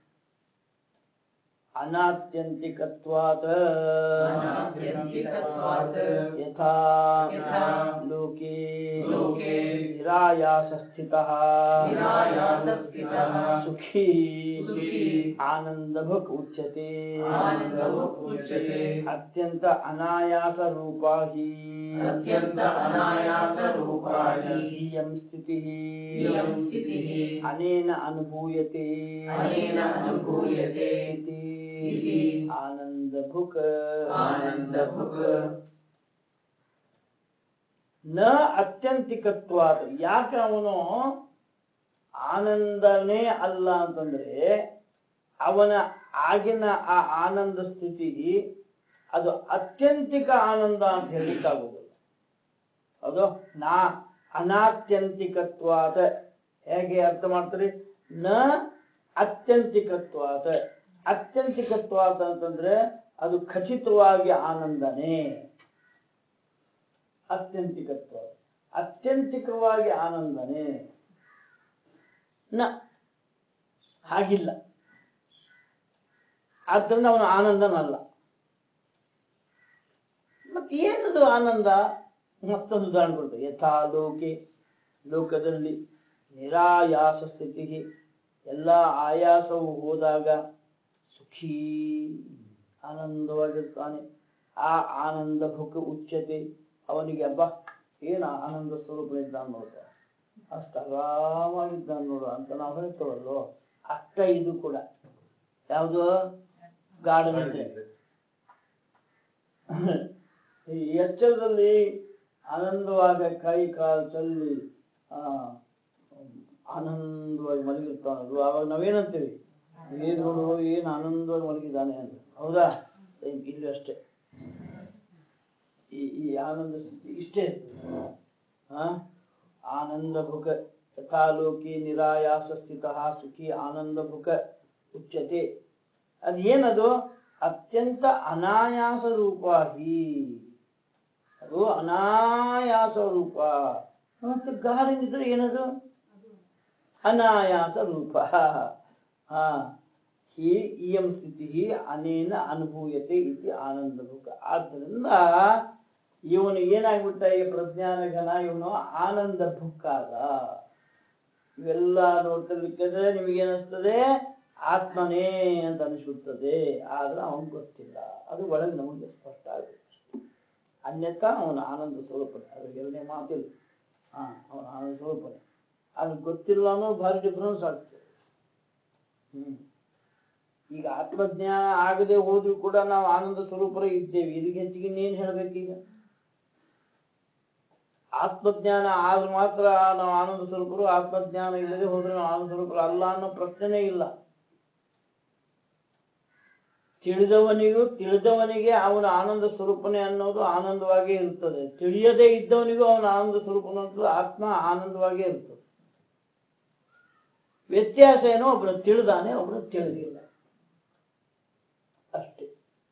ಅನಾತ್ಯಂತಿಕತ್ವಾತ್ ಅನಾತ್ಯಂತಿಕತ್ವಾತ್ ಯಥಾ ಯಥಾ ಲೋಕೆ ಲೋಕೆ ನಿರಾಯಾಸ ಸ್ಥಿತಃ ನಿರಾಯಾಸ ಸ್ಥಿತಃ ಸುಖಿ ಸುಖಿ ಆನಂದಭುಕ್ ಉಚ್ಯತೆ ಆನಂದಭುಕ್ ಉಚ್ಯತೆ ಅತ್ಯಂತ ಅನಾಯಾಸ ರೂಪಾ ಹಿ ಅತ್ಯಂತ ಅನಾಯಾಸ ರೂಪಾ ಹಿ ಇಯಂ ಸ್ಥಿತಿ ಇಯಂ ಸ್ಥಿತಿಃ ಅನೇನ ಅನುಭೂಯತೆ ಅನೇನ ಅನುಭೂಯತೆ ಇತಿ ಇತಿ ಆನಂದಭುಕ್ ಆನಂದಭುಕ್ ನ ಅತ್ಯಂತಿಕತ್ವಾದ ಯಾಕೆ ಅವನು ಆನಂದನೇ ಅಲ್ಲ ಅಂತಂದ್ರೆ ಅವನ ಆಗಿನ ಆ ಆನಂದ ಸ್ಥಿತಿ ಅದು ಅತ್ಯಂತಿಕ ಆನಂದ ಅಂತ ಹೇಳಲಿಕ್ಕಾಗುದಿಲ್ಲ ಅದು ನಾ ಅನಾತ್ಯಂತಿಕತ್ವಾದ ಹೇಗೆ ಅರ್ಥ ಮಾಡ್ತೀರಿ ನ ಅತ್ಯಂತಿಕತ್ವಾದ ಅತ್ಯಂತಿಕತ್ವಾದ ಅಂತಂದ್ರೆ ಅದು ಖಚಿತವಾಗಿ ಆನಂದನೇ ಅತ್ಯಂತಿಕತ್ವ ಅತ್ಯಂತಿಕವಾಗಿ ಆನಂದನೇ ನ ಹಾಗಿಲ್ಲ ಆದ್ದರಿಂದ ಅವನು ಆನಂದನಲ್ಲ ಮತ್ತೆ ಏನದು ಆನಂದ ಮತ್ತೊಂದು ಉದಾಹರಣೆ ಕೊಡ್ತಾರೆ ಯಥಾ ಲೋಕೆ ಲೋಕದಲ್ಲಿ ನಿರಾಯಾಸ ಸ್ಥಿತಿ ಎಲ್ಲ ಆಯಾಸವು ಹೋದಾಗ ಸುಖೀ ಆನಂದವಾಗಿರ್ತಾನೆ ಆ ಆನಂದ ಭುಕ್ ಉಚ್ಚತೆ ಅವನಿಗೆ ಅಬ್ಬ ಏನು ಆನಂದ ಸ್ವರೂಪ ಇದ್ದಾನೆ ನೋಡ ಅಷ್ಟು ಆರಾಮಾಗಿದ್ದಾನೆ ನೋಡು ಅಂತ ನಾವು ಹೇಳ್ತೇವಲ್ವೋ ಅಷ್ಟ ಇದು ಕೂಡ ಯಾವುದು ಗಾಢ ನಿದ್ರೆ ಈ ಎಚ್ಚರದಲ್ಲಿ ಆನಂದವಾಗ ಕೈ ಕಾಲು ಚಲ್ಲಿ ಆ ಆನಂದವಾಗಿ ಮಲಗಿರ್ತಾನದು ಆವಾಗ ನಾವೇನಂತೀವಿ ಏನ್ ನೋಡು ಏನ್ ಆನಂದವಾಗಿ ಮಲಗಿದ್ದಾನೆ ಅಂತ ಹೌದಾ ಸೇಮ್ ಇಲ್ಲಿ ಅಷ್ಟೇ ಈ ಈ ಆನಂದ ಸ್ಥಿತಿ ಇಷ್ಟೇ ಹಾ ಆನಂದ ಭುಕ ಯಥಾಲೋಕಿ ನಿರಾಯಾಸ ಸ್ಥಿತ ಸುಖಿ ಆನಂದ ಭುಕ ಉಚ್ಯತೆ ಅದ್ ಏನದು ಅತ್ಯಂತ ಅನಾಯಾಸ ರೂಪ ಹಿ ಅದು ಅನಾಯಾಸ ರೂಪ ಮತ್ತೆ ಗಾಢ ನಿದ್ರೆ ಏನದು ಅನಾಯಾಸ ರೂಪ ಹಾ ಹಿ ಇಯಂ ಸ್ಥಿತಿ ಅನೇನ ಅನುಭೂಯತೆ ಇತಿ ಆನಂದ ಭುಕ್ ಆದ್ದರಿಂದ ಇವನು ಏನಾಗ್ಬಿಟ್ಟ ಈ ಪ್ರಜ್ಞಾನ ಘನ ಇವನು ಆನಂದ ಭುಕ್ಕಾದ ಇವೆಲ್ಲ ನೋಡ್ತಿರ್ಲಿಕ್ಕಿದ್ರೆ ನಿಮಗೆ ಏನಿಸ್ತದೆ ಆತ್ಮನೇ ಅಂತ ಅನಿಸುತ್ತದೆ ಆದ್ರೆ ಅವನ್ ಗೊತ್ತಿಲ್ಲ ಅದು ಒಳಗೆ ನಮಗೆ ಸ್ಪಷ್ಟ ಆಗುತ್ತೆ ಅನ್ಯಥಾ ಅವನ ಆನಂದ ಸ್ವರೂಪನೇ ಅದು ಎರಡನೇ ಮಾತಿಲ್ಲ ಹಾ ಅವನ ಆನಂದ ಸ್ವರೂಪನೇ ಅದು ಗೊತ್ತಿಲ್ಲ ಅನ್ನೋ ಭಾರಿ ಡಿಫ್ರೆನ್ಸ್ ಆಗ್ತದೆ ಹ್ಮ್ ಈಗ ಆತ್ಮಜ್ಞಾನ ಆಗದೆ ಹೋದ್ರೂ ಕೂಡ ನಾವು ಆನಂದ ಸ್ವರೂಪರೇ ಇದ್ದೇವೆ ಇದಕ್ಕೆ ಹೆಚ್ಚಿಗೆ ಇನ್ನೇನ್ ಹೇಳ್ಬೇಕೀಗ ಆತ್ಮಜ್ಞಾನ ಆದ್ರೆ ಮಾತ್ರ ನಾವು ಆನಂದ ಸ್ವರೂಪರು ಆತ್ಮಜ್ಞಾನ ಇಲ್ಲದೆ ಹೋದ್ರೆ ನಾವು ಆನಂದ ಸ್ವರೂಪರು ಅಲ್ಲ ಅನ್ನೋ ಪ್ರಶ್ನೆನೇ ಇಲ್ಲ ತಿಳಿದವನಿಗೂ ತಿಳಿದವನಿಗೆ ಅವನ ಆನಂದ ಸ್ವರೂಪನೇ ಅನ್ನೋದು ಆನಂದವಾಗೇ ಇರ್ತದೆ ತಿಳಿಯದೇ ಇದ್ದವನಿಗೂ ಅವನ ಆನಂದ ಸ್ವರೂಪ ಅನ್ನೋದು ಆತ್ಮ ಆನಂದವಾಗೇ ಇರ್ತದೆ ವ್ಯತ್ಯಾಸ ಏನೋ ಒಬ್ಬನು ತಿಳಿದಾನೆ ಒಬ್ಬನು ತಿಳಿದಿಲ್ಲ ಅಷ್ಟೇ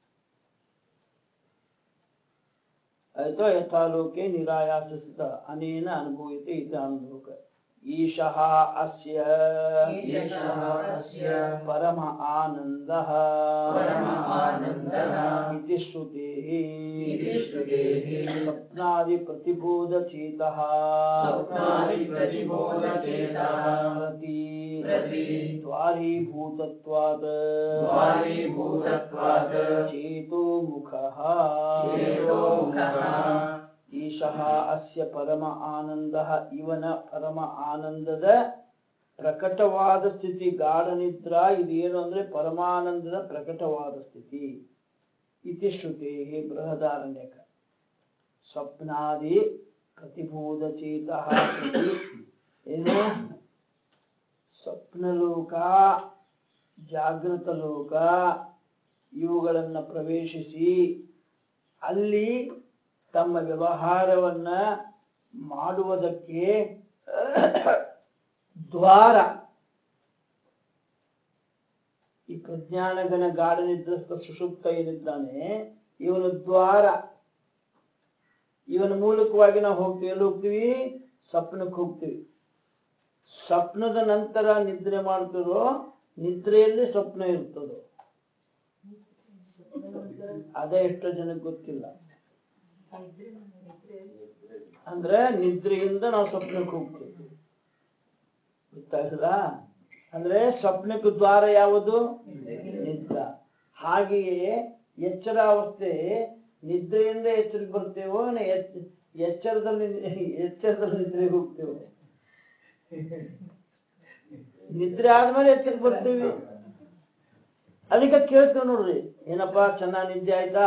ಆಯ್ತಾ ಯಥಾಲೋಕೆ ನಿರಾಯಾಸ ಸ್ಥಿತ ಅನೇನ ಅನುಭೂಯತೆ ಇತ ಅನುಭೋಗ ಈಶಃ ಅಸ್ಯ ಈಶಃ ಅಸ್ಯ ಪರಮ ಆನಂದಃ ಪರಮ ಆನಂದಃ ಇತಿ ಶ್ರುತೇಃ ಇತಿ ಶ್ರುತೇಃ ಸ್ವಪ್ನಾದಿ ಪ್ರತಿಬೋಧಚೇತಃ ಸ್ವಪ್ನಾದಿ ಪ್ರತಿಬೋಧಚೇತಃ ಪ್ರತಿ ಪ್ರತಿ ದ್ವಾರೀಭೂತತ್ವಾತ್ ದ್ವಾರೀಭೂತತ್ವಾತ್ ಚೇತೋ ಮುಖಃ ಚೇತೋಮುಖಃ ಈಶಃ ಅಸ್ಯ ಪರಮ ಆನಂದಃ ಇವನ ಪರಮ ಆನಂದದ ಪ್ರಕಟವಾದ ಸ್ಥಿತಿ ಗಾಢ ನಿದ್ರಾ ಇದೇನು ಅಂದ್ರೆ ಪರಮಾನಂದದ ಪ್ರಕಟವಾದ ಸ್ಥಿತಿ ಇತಿ ಶ್ರುತೇ ಬೃಹದಾರಣ್ಯಕ ಸ್ವಪ್ನಾದಿ ಪ್ರತಿಬೋಧಚೇತ ಪ್ರತಿ ಏನು ಸ್ವಪ್ನಲೋಕ ಜಾಗೃತ ಲೋಕ ಇವುಗಳನ್ನ ಪ್ರವೇಶಿಸಿ ಅಲ್ಲಿ ತಮ್ಮ ವ್ಯವಹಾರವನ್ನ ಮಾಡುವುದಕ್ಕೆ ದ್ವಾರ ಈ ಪ್ರಜ್ಞಾನಗನ ಗಾಢನಿದ್ರಸ್ಥ ಸುಷುಪ್ತ ಏನಿದ್ದಾನೆ ಇವನ ದ್ವಾರ ಇವನ ಮೂಲಕವಾಗಿ ನಾವು ಹೋಗ್ತೀವಿ ಎಲ್ಲಿ ಹೋಗ್ತೀವಿ ಸ್ವಪ್ನಕ್ಕೆ ಹೋಗ್ತೀವಿ ಸ್ವಪ್ನದ ನಂತರ ನಿದ್ರೆ ಮಾಡ್ತಿರೋ ನಿದ್ರೆಯಲ್ಲಿ ಸ್ವಪ್ನ ಇರ್ತದೋ ಅದೇ ಎಷ್ಟೋ ಜನಕ್ಕೆ ಗೊತ್ತಿಲ್ಲ ಅಂದ್ರೆ ನಿದ್ರೆಯಿಂದ ನಾವು ಸ್ವಪ್ನಕ್ಕೆ ಹೋಗ್ತೀವಿ ಗೊತ್ತಾಗಲ್ಲ ಅಂದ್ರೆ ಸ್ವಪ್ನಕ್ಕೆ ದ್ವಾರ ಯಾವುದು ನಿದ್ರ ಹಾಗೆಯೇ ಎಚ್ಚರಾವಸ್ಥೆ ನಿದ್ರೆಯಿಂದ ಎಚ್ಚರಕ್ಕೆ ಬರ್ತೇವೋ ನ ಎಚ್- ಎಚ್ಚರದಲ್ಲಿ ಎಚ್ಚರದಲ್ಲಿ ನಿದ್ರೆಗೆ ಹೋಗ್ತೇವೋ ನಿದ್ರೆ ಆದ್ಮೇಲೆ ಎಚ್ಚರಕ್ಕೆ ಬರ್ತೀವಿ ಅದಕ್ಕೆ ಕೇಳ್ತೇವೆ ನೋಡ್ರಿ ಏನಪ್ಪಾ ಚೆನ್ನಾಗ್ ನಿದ್ದೆ ಆಯ್ತಾ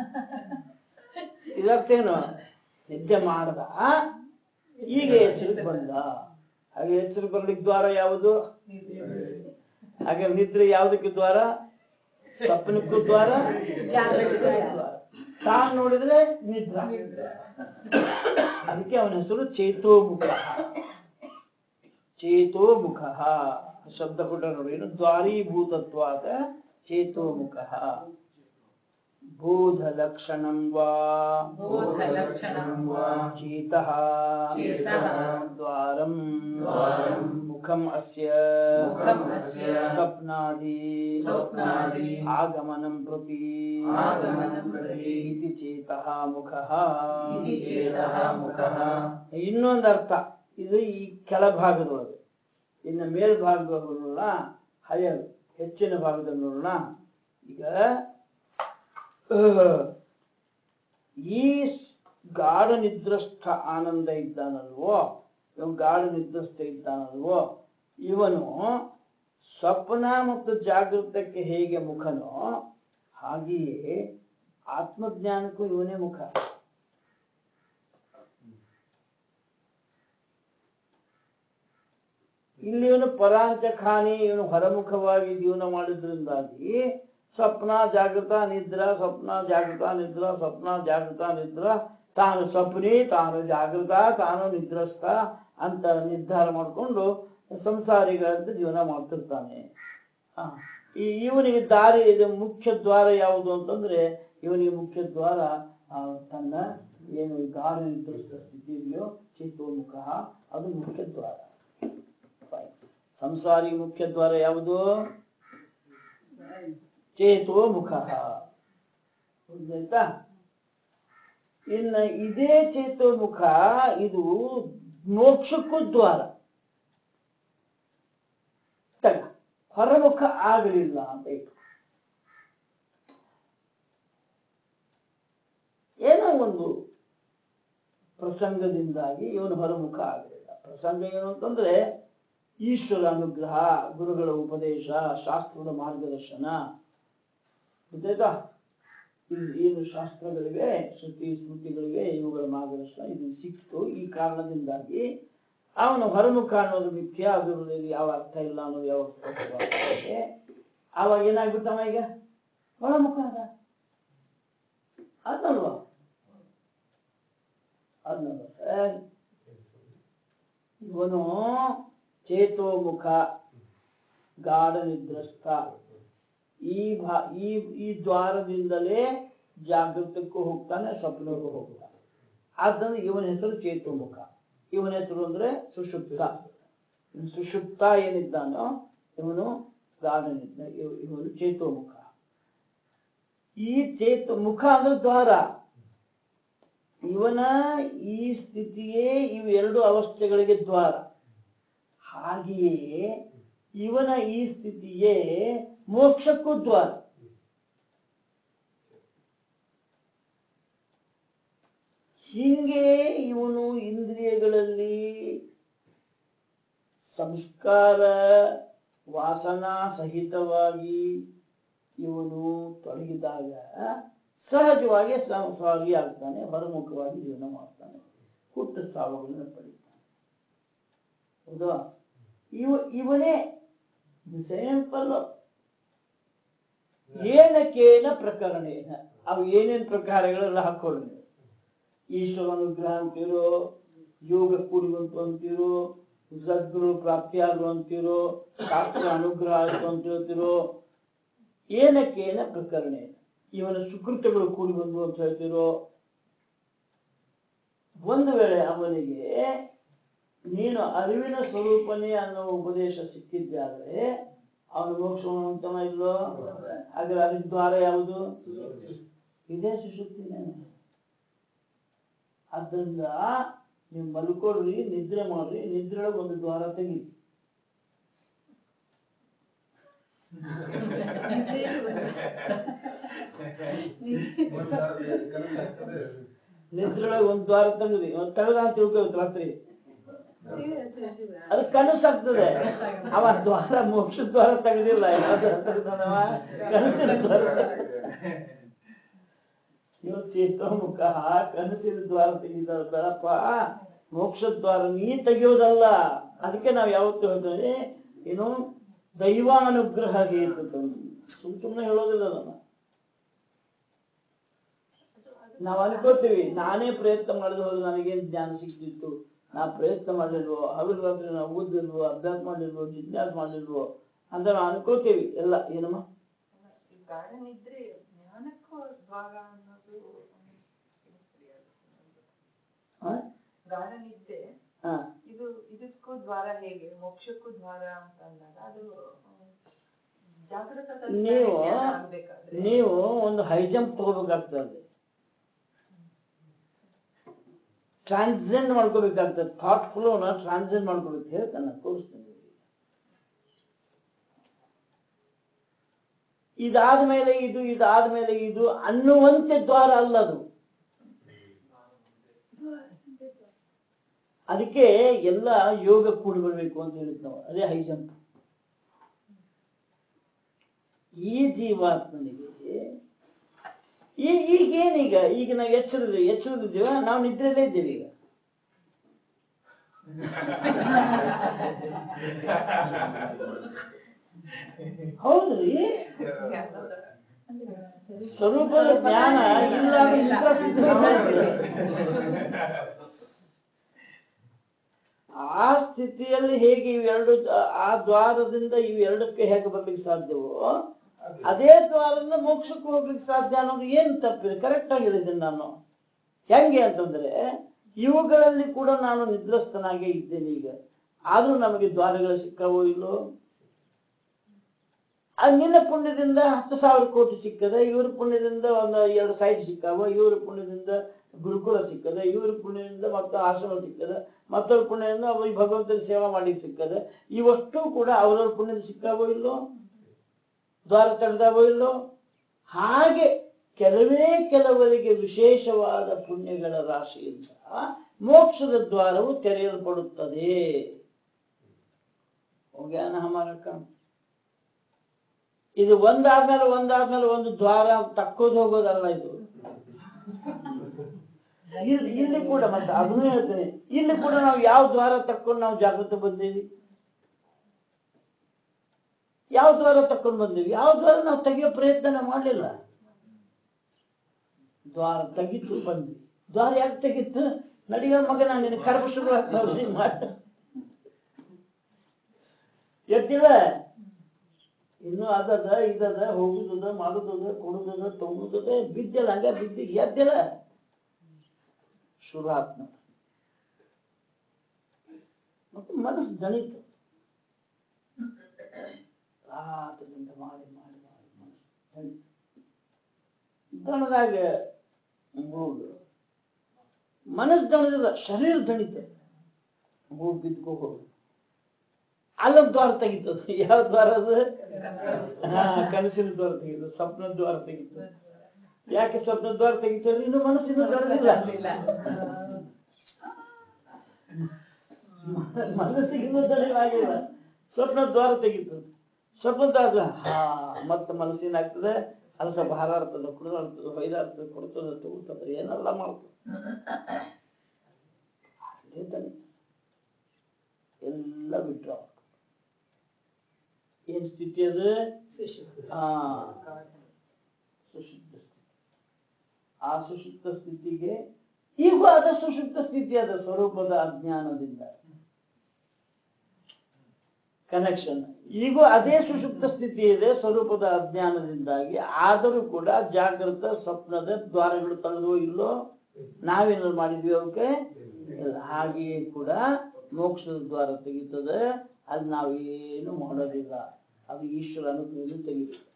ಇದರ್ಥೇನು ನಿದ್ದೆ ಮಾಡ್ದ ಈಗ ಎಚ್ಚರಕ್ಕೆ ಬಂದ ಹಾಗೆ ಎಚ್ಚರ ಬರ್ಲಿಕ್ಕೆ ದ್ವಾರ ಯಾವುದು ಹಾಗೆ ನಿದ್ರೆ ಯಾವುದಕ್ಕೆ ದ್ವಾರ ಸ್ವಪ್ನಕ್ಕೂ ದ್ವಾರ ಜಾಗೃತಿಗೂ ದ್ವಾರ ತಾನು ನೋಡಿದ್ರೆ ನಿದ್ರ ಅದಕ್ಕೆ ಅವನ ಹೆಸರು ಚೇತೋಮುಖ ಚೇತೋಮುಖ ಶಬ್ದ ಕೊಟ್ಟ ನೋಡಿ ಏನು ದ್ವಾರೀಭೂತತ್ವಾದ ಚೇತೋಮುಖ ಬೋಧಲಕ್ಷಣಂ ವಾ ಬೋಧಲಕ್ಷಣಂ ವಾ ಚೇತಃ ಚೇತಃ ದ್ವಾರಂ ದ್ವಾರಂ ಮುಖಂ ಅಸ್ಯ ಮುಖಂ ಅಸ್ಯ ಸ್ವಪ್ನಾದಿ ಸ್ವಪ್ನಾದಿ ಆಗಮನಂ ಪ್ರತಿ ಆಗಮನಂ ಪ್ರತಿ ಇತಿ ಚೇತಃ ಮುಖಃ ಇತಿ ಚೇತಃ ಮುಖಃ ಇನ್ನೊಂದು ಅರ್ಥ ಇದು ಈ ಕೆಳಭಾಗದೊಳಗೆ ಇನ್ನು ಮೇಲ್ಭಾಗದೊಳಗೆ ನೋಡೋಣ ಹೈಯರ್ ಹೆಚ್ಚಿನ ಭಾಗದಲ್ಲಿ ನೋಡೋಣ ಈಗ ಆ, ಈ ಸ್- ಗಾಢ ನಿದ್ರಸ್ಥ ಆನಂದ ಇದ್ದಾನಲ್ವೋ ಇವನು ಗಾಢ ನಿದ್ರಸ್ಥ ಇದ್ದಾನಲ್ವೋ ಇವನು ಸ್ವಪ್ನ ಮತ್ತು ಜಾಗೃತಕ್ಕೆ ಹೇಗೆ ಮುಖನೋ ಹಾಗೆಯೇ ಆತ್ಮಜ್ಞಾನಕ್ಕೂ ಇವನೇ ಮುಖ ಇಲ್ಲಿ ಇವನು ಪರಾಂಚಖಾನಿ ಇವನು ಹೊರಮುಖವಾಗಿ ಜೀವನ ಮಾಡಿದ್ರಿಂದಾಗಿ ಸ್ವಪ್ನ ಜಾಗೃತ ನಿದ್ರಾ ಸ್ವಪ್ನ ಜಾಗೃತ ನಿದ್ರಾ ಸ್ವಪ್ನ ಜಾಗೃತ ನಿದ್ರಾ ತಾನು ಸ್ವಪ್ನಿ ತಾನು ಜಾಗೃತ ತಾನು ನಿದ್ರಸ್ಥ ಅಂತ ನಿರ್ಧಾರ ಮಾಡಿಕೊಂಡು ಸಂಸಾರಿಗಳಂತೆ ಜೀವನ ಮಾಡ್ತಿರ್ತಾನೆ ಆ, ಈ ಇವನಿಗೆ ದಾರಿ ಇದು ಮುಖ್ಯ ದ್ವಾರ ಯಾವುದು ಅಂತಂದ್ರೆ ಇವನಿಗೆ ಮುಖ್ಯ ದ್ವಾರ ಆ, ತನ್ನ ಏನು ಗಾಢ ನಿದ್ರಸ್ಥ ಸ್ಥಿತಿ ಇದೆಯೋ ಚಿತ್ತೋನ್ಮುಖ ಅದು ಮುಖ್ಯ ದ್ವಾರ Fine. ಸಂಸಾರಿ ಮುಖ್ಯ ದ್ವಾರ ಯಾವುದು ಚೇತೋ ಮುಖ ಗೊತ್ತಾಯ್ತಾ ಇನ್ನ ಇದೇ ಚೇತೋ ಮುಖ ಇದು ಮೋಕ್ಷಕ್ಕೂ ದ್ವಾರ ತಗ ಹೊರಮುಖ ಆಗಲಿಲ್ಲ ಅಂತ ಇಟ್ಟು ಏನೋ ಒಂದು ಪ್ರಸಂಗದಿಂದಾಗಿ ಇವನು ಹೊರಮುಖ ಆಗಲಿಲ್ಲ ಪ್ರಸಂಗ ಏನು ಅಂತಂದ್ರೆ ಈಶ್ವರ ಅನುಗ್ರಹ ಗುರುಗಳ ಉಪದೇಶ ಶಾಸ್ತ್ರದ ಮಾರ್ಗದರ್ಶನ ಗೊತ್ತಾಯ್ತಾ ಇದು ಏನು ಶಾಸ್ತ್ರಗಳಿವೆ ಶ್ರುತಿ ಸ್ಮೃತಿಗಳಿವೆ ಇವುಗಳ ಮಾರ್ಗದರ್ಶನ ಇದು ಸಿಕ್ತು ಈ ಕಾರಣದಿಂದಾಗಿ ಅವನು ಹೊರಮುಖ ಅನ್ನೋದು ಮಿಥ್ಯ ಅದರಲ್ಲಿ ಯಾವ ಅರ್ಥ ಇಲ್ಲ ಅನ್ನೋದು ಯಾವ ಸ್ಪಷ್ಟವಾಗ್ತದೆ ಆವಾಗ ಏನಾಗ್ಬಿಟ್ಟವ ಈಗ ಹೊರಮುಖ ಅದ ಅದಲ್ವಾ ಅದಲ್ಲ ಸರ್ ಇವನು ಚೇತೋಮುಖ ಗಾಢ ನಿದ್ರಸ್ಥ ಈ ಭಾ ಈ ಈ ದ್ವಾರದಿಂದಲೇ ಜಾಗೃತಕ್ಕೂ ಹೋಗ್ತಾನೆ ಸ್ವಪ್ನಕ್ಕೂ ಹೋಗ್ತಾನೆ ಆದ್ದರಿಂದ ಇವನ ಹೆಸರು ಚೇತೋಮುಖ ಇವನ ಹೆಸರು ಅಂದ್ರೆ ಸುಷುಪ್ತ ಇವ್ನು ಸುಷುಪ್ತ ಏನಿದ್ದಾನೋ ಇವನು ಗಾಢ ನಿದ್ದ ಇವ- ಇವನು ಚೇತೋಮುಖ ಈ ಚೇತು ಮುಖ ಅಂದ್ರೆ ದ್ವಾರ ಇವನ ಈ ಸ್ಥಿತಿಯೇ ಇವೆರಡು ಅವಸ್ಥೆಗಳಿಗೆ ದ್ವಾರ ಹಾಗೆಯೇ ಇವನ ಈ ಸ್ಥಿತಿಯೇ ಮೋಕ್ಷಕ್ಕೂ ದ್ವಾರ ಹೀಗೆ ಇವನು ಇಂದ್ರಿಯಗಳಲ್ಲಿ ಸಂಸ್ಕಾರ ವಾಸನಾ ಸಹಿತವಾಗಿ ಇವನು ತೊಡಗಿದಾಗ ಸಹಜವಾಗಿ ಸಂಸಾರಿ ಆಗ್ತಾನೆ ಹೊರಮುಖವಾಗಿ ಜೀವನ ಮಾಡ್ತಾನೆ ಹುಟ್ಟು ಸಾವುಗಳನ್ನು ಪಡಿತಾನೆ ಹೌದಾ ಇವ ಇವನೇ ಸಿಂಪಲ್ ಏನಕ್ಕೇನ ಪ್ರಕರಣೇನ ಅವು ಏನೇನ್ ಪ್ರಕಾರಗಳೆಲ್ಲ ಹಾಕೊಳ್ಳಿ ನೀವು. ಈಶ್ವರ ಅನುಗ್ರಹ ಅಂತೀರೋ ಯೋಗ ಕೂಡುವಂತು ಅಂತೀರೋ ಸದ್ಗುರು ಪ್ರಾಪ್ತಿ ಆಗು ಅಂತೀರೋ ಶಾಸ್ತ್ರ ಅನುಗ್ರಹ ಆಯ್ತು ಅಂತ ಹೇಳ್ತಿರೋ ಏನಕ್ಕೇನ ಪ್ರಕರಣ ಇವನ ಸುಕೃತಗಳು ಕೂಡಿ ಬಂದು ಅಂತ ಹೇಳ್ತಿರೋ ಒಂದು ವೇಳೆ ಅವನಿಗೆ ನೀನು ಅರಿವಿನ ಸ್ವರೂಪನೇ ಅನ್ನೋ ಉಪದೇಶ ಸಿಕ್ಕಿದ್ದಾದ್ರೆ ಅವನು ಮೋಕ್ಷವನ್ನು ಅಂತನ ಇಲ್ಲೋ ಹಾಗಾದ್ರೆ ಅದಕ್ಕೆ ದ್ವಾರ ಯಾವುದು ಇದೇ ಸುಶುಕ್ತಿನೇ ಆದ್ದರಿಂದ ನೀವು ಮಲ್ಕೊಳ್ರಿ ನಿದ್ರೆ ಮಾಡ್ರಿ ನಿದ್ರೆ ಒಳಗೆ ಒಂದು ದ್ವಾರ ತೆಗಿ ನಿದ್ರೆ ಒಳಗೆ ಒಂದು ದ್ವಾರ ತೆಗ್ರಿ ಒಂದು ತೆಗೆದ ಅಂತ ತಿಳ್ಕೊಬೇಕು ರಾತ್ರಿ ಅದು ಕನಸಾಗ್ತದೆ ಅವ ದ್ವಾರ ಮೋಕ್ಷ ದ್ವಾರ ತೆಗೆದಿಲ್ಲ ಯಾವ್ದು ತೆಗ್ದಾನವ? ಕನಸಿನ ದ್ವಾರ ನೀವು ಚೇತೋ ಮುಖ ಕನಸಿನ ದ್ವಾರ ತೆಗಿದಾರ ಬೇಡಪ್ಪ ಮೋಕ್ಷ ದ್ವಾರ ನೀ ತೆಗೆಯೋದಲ್ಲ ಅದಕ್ಕೆ ನಾವು ಯಾವತ್ತೂ ಹೇಳ್ತೇವೆ ಏನು ದೈವಾನುಗ್ರಹ ಹೇತು ಸುಮ್ ಸುಮ್ಮನೆ ಹೇಳೋದಿಲ್ಲ ಅದನ್ನ ನಾವು ಅನ್ಕೋತೀವಿ ನಾನೇ ಪ್ರಯತ್ನ ಮಾಡಿದ ಹೋದ್ರೆ ನನಗೇನ್ ಜ್ಞಾನ ಸಿಗ್ತಿತ್ತು ನಾ ಪ್ರಯತ್ನ ಮಾಡಿಲ್ವೋ ಹಗಲು ರಾತ್ರಿ ನಾವು ಓದಿಲ್ವೋ ಅಭ್ಯಾಸ ಮಾಡಿಲ್ವೋ ಜಿಜ್ಞಾಸ ಮಾಡಿಲ್ವೋ ಅಂತ ನಾವು ಅನ್ಕೋತೀವಿ ಎಲ್ಲ ಏನಮ್ಮ ಈ ಗಾಢ ನಿದ್ರೆ ಜ್ಞಾನಕ್ಕೂ ದ್ವಾರ ಅನ್ನೋದು ಸರಿಯಾದ ಹ? ಗಾಢ ನಿದ್ದೆ ಹ. ಇದು ಇದಕ್ಕೂ ದ್ವಾರ ಹೇಗೆ ಮೋಕ್ಷಕ್ಕೂ ದ್ವಾರ ಅಂತ ಅಂದಾಗ ಅದು ಹ್ಮ್, ಜಾಗೃತ ನೀವು ಆಗ್ಬೇಕಾದ್ರೆ ನೀವು ಒಂದು ಹೈ ಜಂಪ್ ತಗೋಬೇಕಾಗ್ತದೆ ಟ್ರಾನ್ಸೆಂಡ್ ಮಾಡ್ಕೋಬೇಕಾಗ್ತದೆ ಥಾಟ್ ಫ್ಲೋನ ಟ್ರಾನ್ಸೆಂಡ್ ಮಾಡ್ಕೋಬೇಕು ಹೇಳ್ತಾನೆ ತೋರಿಸ್ತೇನೆ ಇದಾದ್ಮೇಲೆ ಇದು ಇದಾದ್ಮೇಲೆ ಇದು ಅನ್ನುವಂತೆ ದ್ವಾರ ಅಲ್ಲ ಅದು ಅದಕ್ಕೆ ಎಲ್ಲ ಯೋಗ ಕೂಡಿಬರ್ಬೇಕು ಅಂತ ಹೇಳಿದ್ ನಾವು ಅದೇ ಹೈ ಜಂಪ್ ಈ ಜೀವಾತ್ಮನಿಗೆ ಈ ಈಗೇನೀಗ ಈಗ ನಾವು ಎಚ್ಚರದ ಎಚ್ಚರದಿದ್ದೀವ ನಾವು ನಿದ್ರೆಯಲ್ಲೇ ಇದ್ದೀವಿ ಈಗ ಹೌದ್ರಿ ಸ್ವರೂಪದ ಜ್ಞಾನ ಇಲ್ಲ ಅಂದ್ರೆ ನಿದ್ರಾಸ್ಥಿತಿಯಲ್ಲಿ ಇದ್ದೀವಿ. ಆ ಸ್ಥಿತಿಯಲ್ಲಿ ಹೇಗೆ ಇವೆರಡು ಆ ದ್ವಾರದಿಂದ ಇವೆರಡಕ್ಕೆ ಹೇಗೆ ಬರ್ಲಿಕ್ಕೆ ಸಾಧ್ಯವೋ ಅದೇ ದ್ವಾರದಿಂದ ಮೋಕ್ಷಕ್ಕೆ ಹೋಗ್ಲಿಕ್ಕೆ ಸಾಧ್ಯ ಅನ್ನೋದು ಏನು ತಪ್ಪಿದೆ ಕರೆಕ್ಟ್ ಆಗಿ ಹೇಳಿದ್ದೀನಿ ನಾನು ಹೆಂಗೆ ಅಂತಂದ್ರೆ ಇವುಗಳಲ್ಲಿ ಕೂಡ ನಾನು ನಿದ್ರಸ್ತನಾಗೇ ಇದ್ದೇನೆ ಈಗ ಆದ್ರೂ ನಮಗೆ ದ್ವಾರಗಳು ಸಿಕ್ಕವೋ ಇಲ್ಲೋ ಆ ನಿನ್ನ ಪುಣ್ಯದಿಂದ ಹತ್ತು ಸಾವಿರ ಕೋಟಿ ಸಿಕ್ಕದ ಇವ್ರ ಪುಣ್ಯದಿಂದ ಒಂದು ಎರಡು ಸೈಟ್ ಸಿಕ್ಕಾವ ಇವ್ರ ಪುಣ್ಯದಿಂದ ಗುರುಕುಲ ಸಿಕ್ಕದ ಇವ್ರ ಪುಣ್ಯದಿಂದ ಮತ್ತೆ ಆಶ್ರಮ ಸಿಕ್ಕದ ಮತ್ತೊಬ್ಬ ಪುಣ್ಯದಿಂದ ಅವ್ರು ಈ ಭಗವಂತನ ಸೇವಾ ಮಾಡ್ಲಿಕ್ಕೆ ಸಿಕ್ಕದ ಇವಷ್ಟು ಕೂಡ ಅವ್ರವ್ರ ಪುಣ್ಯದ ಸಿಕ್ಕಾವೋ ಇಲ್ಲೋ ದ್ವಾರ ತೆರೆದಾವೋ ಇಲ್ಲೋ ಹಾಗೆ ಕೆಲವೇ ಕೆಲವರಿಗೆ ವಿಶೇಷವಾದ ಪುಣ್ಯಗಳ ರಾಶಿಯಿಂದ ಮೋಕ್ಷದ ದ್ವಾರವು ತೆರೆಯಲ್ಪಡುತ್ತದೆ ಹೋಗ್ಯಾನ ಹಮಾರ ಕಾಮ್ ಇದು ಒಂದಾದ್ಮೇಲೆ ಒಂದಾದ್ಮೇಲೆ ಒಂದು ದ್ವಾರ ತಕ್ಕೋದು ಹೋಗೋದಲ್ಲ ಇದು ಇಲ್ಲಿ ಇಲ್ಲಿ ಕೂಡ ಮತ್ತೆ ಅದನ್ನು ಹೇಳ್ತೇನೆ ಇಲ್ಲಿ ಕೂಡ ನಾವು ಯಾವ ದ್ವಾರ ತಕ್ಕೊಂಡು ನಾವು ಜಾಗೃತಿ ಬಂದೀವಿ ಯಾವ ದ್ವಾರ ತಕ್ಕೊಂಡು ಬಂದೀವಿ ಯಾವ ದ್ವಾರ ನಾವು ತೆಗಿಯೋ ಪ್ರಯತ್ನ ಮಾಡಲಿಲ್ಲ ದ್ವಾರ ತೆಗಿತು ಬಂದ್ವಿ ದ್ವಾರ ಯಾಕೆ ತೆಗಿತು ನಡಿಯೋ ಮಗನ ನಿನ್ನ ಕರ್ಮ ಶುರು ಆಗ್ತಾವ್ರಿ ಮಾಡ ಎತ್ತಿಲ್ಲ ಇನ್ನು ಅದದ ಇದದ ಹೋಗುದದ ಮಾಡುದದ ಕೊಡುದದ ತಗೊಳುದದ ಬಿದ್ದಿಲ್ಲ ಹಂಗ ಬಿದ್ದಿ ಎದ್ದಿಲ್ಲ ಶುರು ಆತ್ಮ ಮತ್ತೆ ಮನಸ್ಸು ದಣಿತು ರಾತ್ರಿಯಿಂದ ಮಾಡಿ ಮಾಡಿ ಮಾಡಿ ಮನಸ್ಸು ದಣಿತು ದಣದಾಗ ಮೂಗು ಮನಸ್ಸು ದಣದಿಲ್ಲ ಶರೀರ ದಣಿತ ಮೂಗು ಬಿದ್ಕೋ ಹೋಗು ಅಲ್ಲೊಂದು ದ್ವಾರ ತೆಗಿತದ ಯಾವ ದ್ವಾರ ಅದು ಹಾ ಕನಸಿನ ದ್ವಾರ ತೆಗಿತು ಸ್ವಪ್ನ ದ್ವಾರ ತೆಗಿತು ಯಾಕೆ ಸ್ವಪ್ನ ದ್ವಾರ ತೆಗಿತಾರೆ ಇನ್ನು ಮನಸ್ಸಿನ ದೊರೆದಿಲ್ಲ ಮನಸ್ಸಿಗೆ ಇನ್ನೂ ದಣಿವಾಗಿಲ್ಲ ಸ್ವಪ್ನ ದ್ವಾರ ತೆಗಿತು ಸ್ವಪ್ನ ದ್ವಾರ ಹಾ ಮತ್ತೆ ಮನಸ್ಸಿನ ಆಗ್ತದೆ ಅದು ಸ್ವಲ್ಪ ಹಾರಾಡ್ತದೆ ಕುಡಿದಾಡ್ತದೆ ಹೊಯ್ದಾಡ್ತದೆ ಕೊಡ್ತದೆ ತಗೊಳ್ತದೆ ಏನೆಲ್ಲ ಮಾಡ್ತದೆ ಅಲ್ಲೇ ದಣಿ. ಎಲ್ಲ ಬಿಟ್ರು ಏನ್ ಸ್ಥಿತಿ ಅದು ಆ ಸುಶುದ್ಧ ಸ್ಥಿತಿ ಆ ಸುಶುದ್ಧ ಸ್ಥಿತಿಗೆ ಈಗೂ ಅದ ಸುಶುದ್ಧ ಸ್ಥಿತಿ ಅದ ಸ್ವರೂಪದ ಅಜ್ಞಾನದಿಂದ ಕನೆಕ್ಷನ್ ಈಗೂ ಅದೇ ಸುಷುಪ್ತ ಸ್ಥಿತಿ ಇದೆ ಸ್ವರೂಪದ ಅಜ್ಞಾನದಿಂದಾಗಿ ಆದರೂ ಕೂಡ ಜಾಗೃತ ಸ್ವಪ್ನದ ದ್ವಾರಗಳು ತಳೆದೋ ಇಲ್ಲೋ ನಾವೇನಾದ್ರು ಮಾಡಿದ್ವಿ ಅವಕ್ಕೆ ಇಲ್ಲ. ಹಾಗೆಯೇ ಕೂಡ ಮೋಕ್ಷದ ದ್ವಾರ ತೆಗೀತದೆ ಅದು ನಾವೇನು ಮಾಡೋದಿಲ್ಲ ಅದು ಈಶ್ವರ ಅನುಗ್ರಹದಿಂದ ತೆಗಿಬೇಕು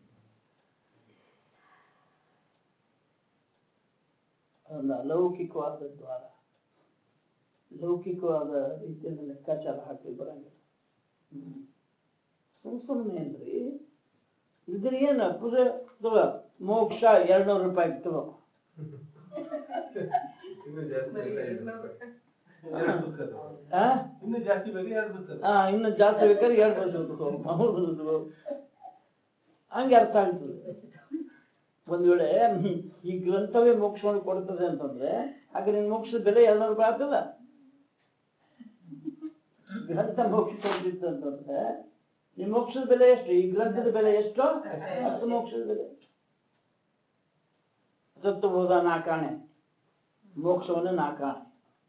ಒಂದು ಅಲೌಕಿಕವಾದ ದ್ವಾರ ಲೌಕಿಕವಾದ ರೀತಿಯಲ್ಲಿ ಲೆಕ್ಕಾಚಾರ ಹಾಕಿ ಬರಂಗಿಲ್ಲ ಹ್ಮ್. ಸುಮ್ ಸುಮ್ಮನೆ ಏನ್ರಿ ಇದ್ರ ಏನ ಪೂಜೆ ತಗೋ ಮೋಕ್ಷ ಎರಡ್ನೂರು ರೂಪಾಯಿ ತಗೋ ಇನ್ನು ಜಾಸ್ತಿ ಇಲ್ಲ ಎರಡು ರೂಪಾಯಿ. ಎರಡು ಬುಕ್ ಅದು. ಆ? ಇನ್ನು ಜಾಸ್ತಿ ಬೇಕು ಎರಡು ಬುಕ್ ಅದು. ಆ, ಇನ್ನು ಜಾಸ್ತಿ ಬೇಕಾದ್ರೆ ಎರಡು ವರ್ಷ ತಗೋ ಹೌದು ತಗೋ ಹಂಗೆ ಅರ್ಥ ಆಗ್ತದೆ ಒಂದ್ ವೇಳೆ ಹ್ಮ್, ಈ ಗ್ರಂಥವೇ ಮೋಕ್ಷವನ್ನು ಕೊಡ್ತದೆ ಅಂತಂದ್ರೆ ಹಾಗೆ ನಿನ್ ಮೋಕ್ಷದ ಬೆಲೆ ಎರಡ್ನೂರು ರೂಪಾಯಿ ಆಗ್ತದ ಗ್ರಂಥ ಮೋಕ್ಷ ಕೊಡ್ತಿತ್ತು ಅಂತಂದ್ರೆ ನಿಮ್ ಮೋಕ್ಷದ ಬೆಲೆ ಎಷ್ಟು ಈ ಗ್ರಂಥದ ಬೆಲೆ ಎಷ್ಟು ಅಷ್ಟು ಮೋಕ್ಷದ ಬೆಲೆ ತತ್ವಬೋಧ ನಾಕಾಣೆ ಮೋಕ್ಷವನ್ನು ನಾಕಾಣೆ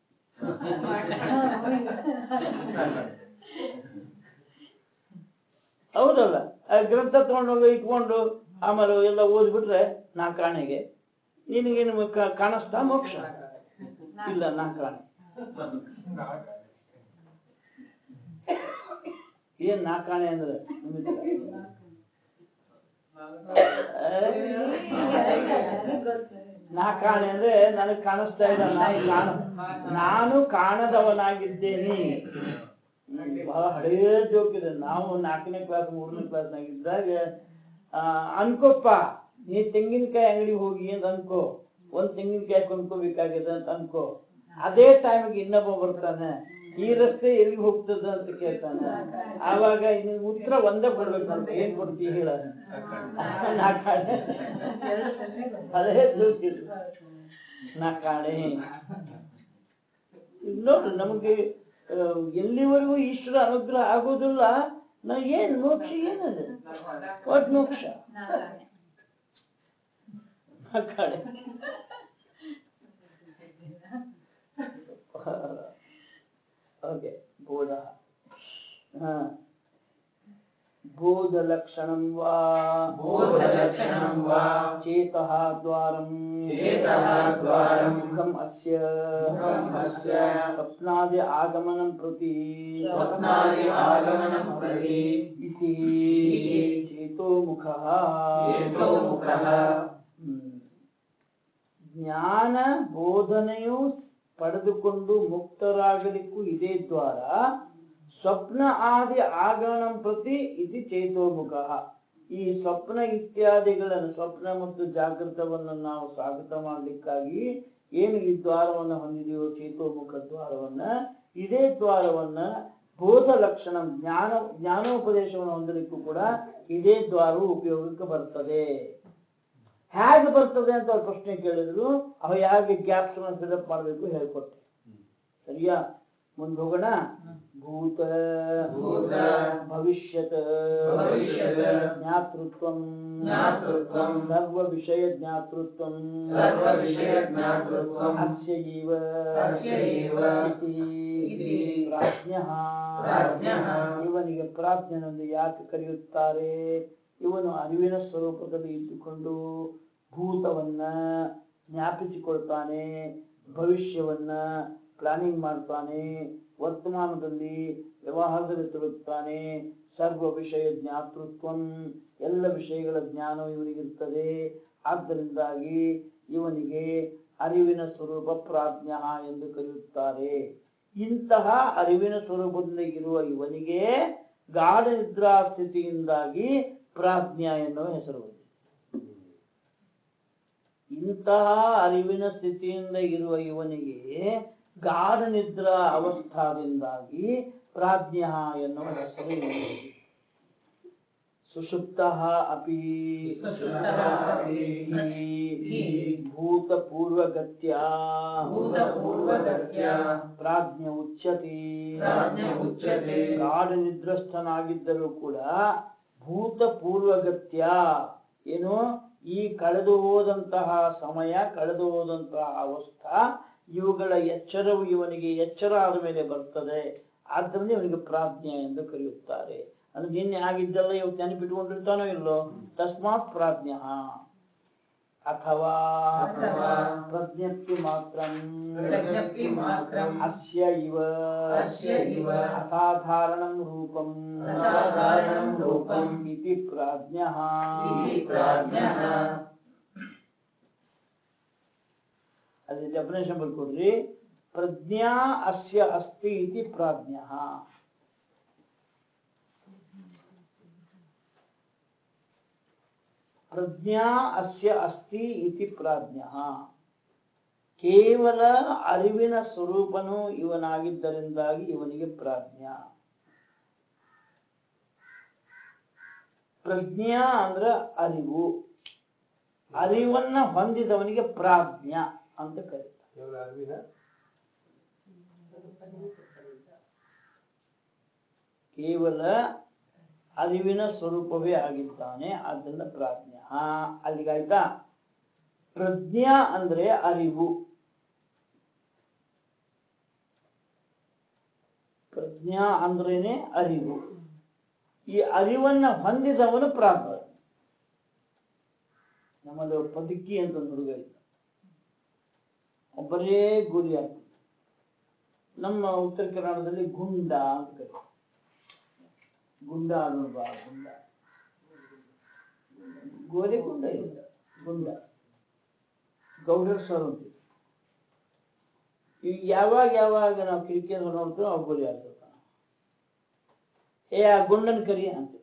ಹೌದಲ್ಲ ಆ ಗ್ರಂಥ ತಗೊಂಡೋಗಿ ಇಟ್ಕೊಂಡು ಆಮೇಲೆ ಎಲ್ಲ ಓದ್ಬಿಟ್ರೆ ನಾಕಾಣೆಗೆ ನಿನಗೆ ನಿಮಗೆ ಕಾ- ಕಾಣಿಸ್ತಾ ಮೋಕ್ಷ ಇಲ್ಲ ನಾಕಾಣೆ ಏನ್ ನಾಕಾಣೆ ಅಂದ್ರೆ ನಿಮಗೆ ನಾಕಾಣೆ ಅಂದ್ರೆ ನನಗೆ ಕಾಣಿಸ್ತಾ ಇಲ್ಲ ನಾನು ಕಾಣ ನಾನು ಕಾಣದವನಾಗಿದ್ದೇನೆ ಹ್ಮ್, ಬಹಳ ಹಳೆಯ ಜೋಕ್ ಇದೆ ನಾವು ನಾಲ್ಕನೇ ಕ್ಲಾಸ್ ಮೂರನೇ ಕ್ಲಾಸ್ನಾಗ ಇದ್ದಾಗ ಆ, ಅನ್ಕೋಪ್ಪ ನೀ ತೆಂಗಿನಕಾಯಿ ಅಂಗಡಿ ಹೋಗಿ ಅಂತ ಅನ್ಕೋ ಒಂದ್ ತೆಂಗಿನಕಾಯಿ ಕೊಂಡ್ಕೋಬೇಕಾಗಿದೆ ಅಂತ ಅನ್ಕೋ ಅದೇ ಟೈಮ್ಗೆ ಇನ್ನೊಬ್ಬ ಬರ್ತಾನೆ ಈ ರಸ್ತೆ ಎಲ್ಲಿ ಹೋಗ್ತದ ಅಂತ ಕೇಳ್ತಾನೆ ಆವಾಗ ಇನ್ನು ಉತ್ತರ ಒಂದೇ ಕೊಡ್ಬೇಕು ಅಂತ ಏನ್ ಕೊಡ್ತೀವಿ ಹೇಳ ನಾಕಾಣೆ ಅದೇ ಜೋಕ್ ಇದು ನಾಕಾಣೆ ನೋಡ್ರಿ ನಮಗೆ ಆ, ಎಲ್ಲಿವರೆಗೂ ಈಶ್ವರ ಅನುಗ್ರಹ ಆಗೋದಿಲ್ಲ ನಾವು ಏನ್ ಮೋಕ್ಷ ಏನದು ಒಟ್ ಮೋಕ್ಷ ನಾಕಾಣೆ ಓಕೆ ಬೋಧ ಹಾ ಬೋಧ बोधलक्षणं वा बोधलक्षणं वा चेतः द्वारं चेतः द्वारं मुखम् अस्य मुखम् अस्य स्वप्नादि आगमनं प्रति स्वप्नादि आगमनं प्रति इति इति चेतो मुखः चेतोमुखः ಹ್ಮ್. ಜ್ಞಾನ ಬೋಧನೆಯು ಪಡೆದುಕೊಂಡು ಮುಕ್ತರಾಗಲಿಕ್ಕೂ ಇದೇ ದ್ವಾರ ಸ್ವಪ್ನ ಆದಿ ಆಗಮನಂ ಪ್ರತಿ ಇದು ಚೇತೋಮುಖ ಈ ಸ್ವಪ್ನ ಇತ್ಯಾದಿಗಳನ್ನು ಸ್ವಪ್ನ ಮತ್ತು ಜಾಗೃತವನ್ನು ನಾವು ಸ್ವಾಗತ ಮಾಡಲಿಕ್ಕಾಗಿ ಏನು ಈ ದ್ವಾರವನ್ನು ಹೊಂದಿದೆಯೋ ಚೇತೋಮುಖ ದ್ವಾರವನ್ನ ಇದೇ ದ್ವಾರವನ್ನ ಬೋಧ ಲಕ್ಷಣ ಜ್ಞಾನ ಜ್ಞಾನೋಪದೇಶವನ್ನು ಹೊಂದಲಿಕ್ಕೂ ಕೂಡ ಇದೇ ದ್ವಾರವು ಉಪಯೋಗಕ್ಕೆ ಬರ್ತದೆ ಹೇಗೆ ಬರ್ತದೆ ಅಂತ ಅವ್ರು ಪ್ರಶ್ನೆ ಕೇಳಿದ್ರು ಅವ ಹೇಗೆ ಗ್ಯಾಪ್ಸ್ ಫಿಲಪ್ ಮಾಡಬೇಕು ಹೇಳ್ಕೊಟ್ಟೆ ಸರಿಯಾ ಮುಂದೆ ಹೋಗೋಣ ಭೂತ ಭೂತ ಭವಿಷ್ಯತ್ ಭವಿಷ್ಯತ್ ಜ್ಞಾತೃತ್ವಂ ಜ್ಞಾತೃತ್ವಂ ಸರ್ವ ವಿಷಯ ಜ್ಞಾತೃತ್ವಂ ಸರ್ವವಿಷಯ ಜ್ಞಾತೃತ್ವಂ ಅಸ್ಯ ಇವ ಅಸ್ಯ ಇವ ಇತಿ ಇತಿ ಪ್ರಾಜ್ಞಃ ಪ್ರಾಜ್ಞಃ ಇವನಿಗೆ ಪ್ರಾಜ್ಞನೆಂದು ಯಾಕೆ ಕರೆಯುತ್ತಾರೆ ಇವನು ಅರಿವಿನ ಸ್ವರೂಪದಲ್ಲಿ ಇದ್ದುಕೊಂಡು ಭೂತವನ್ನ ಜ್ಞಾಪಿಸಿಕೊಳ್ತಾನೆ ಭವಿಷ್ಯವನ್ನ ಪ್ಲಾನಿಂಗ್ ಮಾಡ್ತಾನೆ ವರ್ತಮಾನದಲ್ಲಿ ವ್ಯವಹಾರದಲ್ಲಿ ತೊಡಗುತ್ತಾನೆ ಸರ್ವ ವಿಷಯ ಜ್ಞಾತೃತ್ವಂ ಎಲ್ಲ ವಿಷಯಗಳ ಜ್ಞಾನ ಇವನಿಗಿರ್ತದೆ ಆದ್ದರಿಂದಾಗಿ ಇವನಿಗೆ ಅರಿವಿನ ಸ್ವರೂಪ ಪ್ರಾಜ್ಞ ಎಂದು ಕರೆಯುತ್ತಾರೆ ಇಂತಹ ಅರಿವಿನ ಸ್ವರೂಪದಿಂದ ಇರುವ ಇವನಿಗೆ ಗಾಢ ನಿದ್ರಾ ಸ್ಥಿತಿಯಿಂದಾಗಿ ಪ್ರಾಜ್ಞ ಎನ್ನುವ ಹೆಸರು ಬಂದಿದೆ ಇಂತಹ ಅರಿವಿನ ಸ್ಥಿತಿಯಿಂದ ಇರುವ ಇವನಿಗೆ ಗಾಢ ನಿದ್ರಾ ಅವಸ್ಥಾದಿಂದಾಗಿ ಪ್ರಾಜ್ಞ ಎನ್ನುವ ಹೆಸರು ಇವನಿಗೆ ಸುಷುಪ್ತ ಅಪಿ ಸುಷುಪ್ತಃ ಅಪಿ ಹಿ ಭೂತಪೂರ್ವಗತ್ಯ ಭೂತಪೂರ್ವಗತ್ಯ ಪ್ರಾಜ್ಞ ಉಚ್ಯತೆ ಪ್ರಾಜ್ಞ ಉಚ್ಯತೆ ಗಾಢ ನಿದ್ರಸ್ಥನಾಗಿದ್ದರೂ ಕೂಡ ಭೂತಪೂರ್ವಗತ್ಯ ಏನು ಈ ಕಳೆದು ಹೋದಂತಹ ಸಮಯ ಕಳೆದು ಹೋದಂತಹ ಅವಸ್ಥಾ ಇವುಗಳ ಎಚ್ಚರವು ಇವನಿಗೆ ಎಚ್ಚರ ಆದ ಮೇಲೆ ಬರ್ತದೆ ಆದ್ದರಿಂದ ಇವನಿಗೆ ಪ್ರಾಜ್ಞೆ ಎಂದು ಕರೆಯುತ್ತಾರೆ ಅಂದ್ರೆ ನಿನ್ನೆ ಆಗಿದ್ದೆಲ್ಲ ಇವತ್ತು ನೆನಪಿಟ್ಕೊಂಡಿರ್ತಾನೋ ಇಲ್ಲೋ ತಸ್ಮಾತ್ ಪ್ರಾಜ್ಞ ಅಥವಾ ಅಥವಾ ಪ್ರಜ್ಞಪ್ತಿ ಮಾತ್ರ ಪ್ರಜ್ಞಪ್ತಿ ಮಾತ್ರಂ ಅಸ್ಯ ಇವ ಅಸ್ಯ ಇವ ಅಸಾಧಾರಣಂ ರೂಪಂ ಅಸಾಧಾರಣಂ ರೂಪಂ ಇತಿ ಪ್ರಾಜ್ಞಃ ಇತಿ ಪ್ರಾಜ್ಞಃ ಅದೇ ಡೆಫಿನೇಷನ್ ಬರ್ಕೊಡ್ರಿ ಪ್ರಜ್ಞಾ ಅಸ್ಯ ಅಸ್ತಿ ಇತಿ ಪ್ರಾಜ್ಞಃ ಪ್ರಜ್ಞಾ ಅಸ್ಯ ಅಸ್ತಿ ಇತಿ ಪ್ರಾಜ್ಞಃ ಕೇವಲ ಅರಿವಿನ ಸ್ವರೂಪನು ಇವನಾಗಿದ್ದರಿಂದಾಗಿ ಇವನಿಗೆ ಪ್ರಾಜ್ಞ ಪ್ರಜ್ಞಾ ಅಂದ್ರ ಅರಿವು ಅರಿವನ್ನ ಹೊಂದಿದವನಿಗೆ ಪ್ರಾಜ್ಞ ಅಂತ ಕರೀತಾರೆ ಕೇವಲ ಅರಿವಿನ ಕೇವಲ ಅರಿವಿನ ಸ್ವರೂಪವೇ ಆಗಿದ್ದಾನೆ ಆದ್ದರಿಂದ ಪ್ರಾಜ್ಞ ಹಾ ಅಲ್ಲಿಗಾಯ್ತಾ ಪ್ರಜ್ಞಾ ಅಂದ್ರೆ ಅರಿವು ಪ್ರಜ್ಞಾ ಅಂದ್ರೇನೆ ಅರಿವು ಈ ಅರಿವನ್ನ ಹೊಂದಿದವನು ಪ್ರಾಜ್ಞ ನಮ್ಮಲ್ಲಿ ಒಬ್ಬ ಪದುಕಿ ಅಂತ ಒಂದು ಹುಡುಗ ಇದ್ದ ಒಬ್ಬರೇ ಗೋಲಿ ಆಗ್ತದೆ ನಮ್ಮ ಉತ್ತರ ಕನ್ನಡದಲ್ಲಿ ಗುಂಡ ಅಂತ ಕರೀತಾರೆ ಗುಂಡ ಅನ್ನೋದು ಗುಂಡ ಗೋಲಿ ಗುಂಡ ಇಲ್ಲ ಗುಂಡ ಗೌಡರ್ ಸರ್ ಅಂತ ಈಗ ಯಾವಾಗ ಯಾವಾಗ ನಾವು ಕಿರಿಕಿರಿ ನೋಡ್ತೀವೋ ಅವ್ ಗೋಲಿ ಆಗ್ತಿರ್ತಾನ ಏ ಆ ಗುಂಡನ್ ಕರಿ ಅಂತ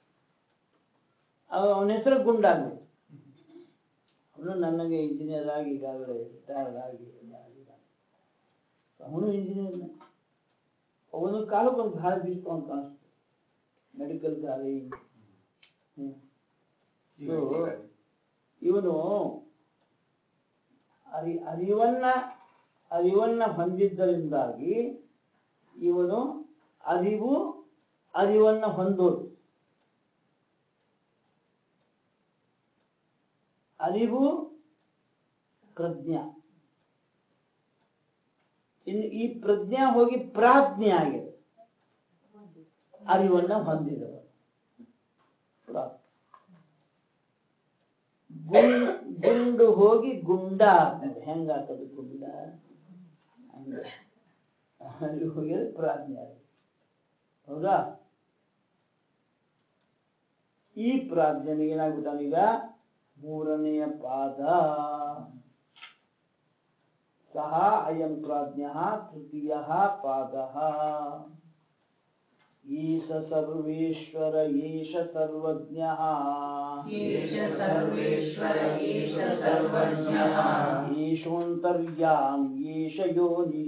ಅವನ ಹೆಸರು ಗುಂಡ ಆಗ್ಬೇಕು ಅವನು ನನಗೆ ಇಂಜಿನಿಯರ್ ಆಗಿ ಈಗಾಗಲೇ ರಿಟೈರ್ ಆಗಿ ಎಲ್ಲ ಆಗಿದ್ದಾನೆ ಅವನು ಇಂಜಿನಿಯರ್ ಅವನು ಕಾಲಕ್ಕೆ ಒಂದು ಗಾಳಿ ಬೀಸ್ತು ಅಂತ ಕಾಣಿಸ್ತು ಮೆಡಿಕಲ್ ಗಾಳಿ ಹ್ಮ್. So, ಇವನು ಅರಿ ಅರಿವನ್ನ ಅರಿವನ್ನ ಹೊಂದಿದ್ದರಿಂದಾಗಿ ಇವನು ಅರಿವು ಅರಿವನ್ನ ಹೊಂದೋದು ಅರಿವು ಪ್ರಜ್ಞಾ ಇನ್ನು ಈ ಪ್ರಜ್ಞಾ ಹೋಗಿ ಪ್ರಾಜ್ಞೆ ಆಗಿದೆ ಅರಿವನ್ನ ಹೊಂದಿದವ ಪ್ರಾಪ್ತಿ ಗುಂಡ್ ಗುಂಡು ಹೋಗಿ ಗುಂಡ ಆದ್ಮೇಲೆ ಹೆಂಗಾಗ್ತದೆ ಗುಂಡ ಹಂಗೆ ಅಲ್ಲಿ ಹೋಗಿದ್ರೆ ಪ್ರಾಜ್ಞೆ ಆಗಿದೆ ಹೌದಾ ಈ ಪ್ರಾಜ್ಞನಿಗೆ ಏನಾಗ್ಬಿಟ್ಟಾನೀಗ ಮೂರನೆಯ ಪಾದ ಸಹ ಅಯಂ ಪ್ರಾಜ್ಞ ತೃತೀಯ ಪಾದ ಈಶ ಸರ್ವೇಶ್ವರ ಏಷ ಸರ್ವಜ್ಞ ಏಷ ಸರ್ವೇಶ್ವರ ಏಷ ಸರ್ವಜ್ಞಃ ಈಶೋಂತರ್ಯಾಮ್ ಏಷ ಯೋನಿ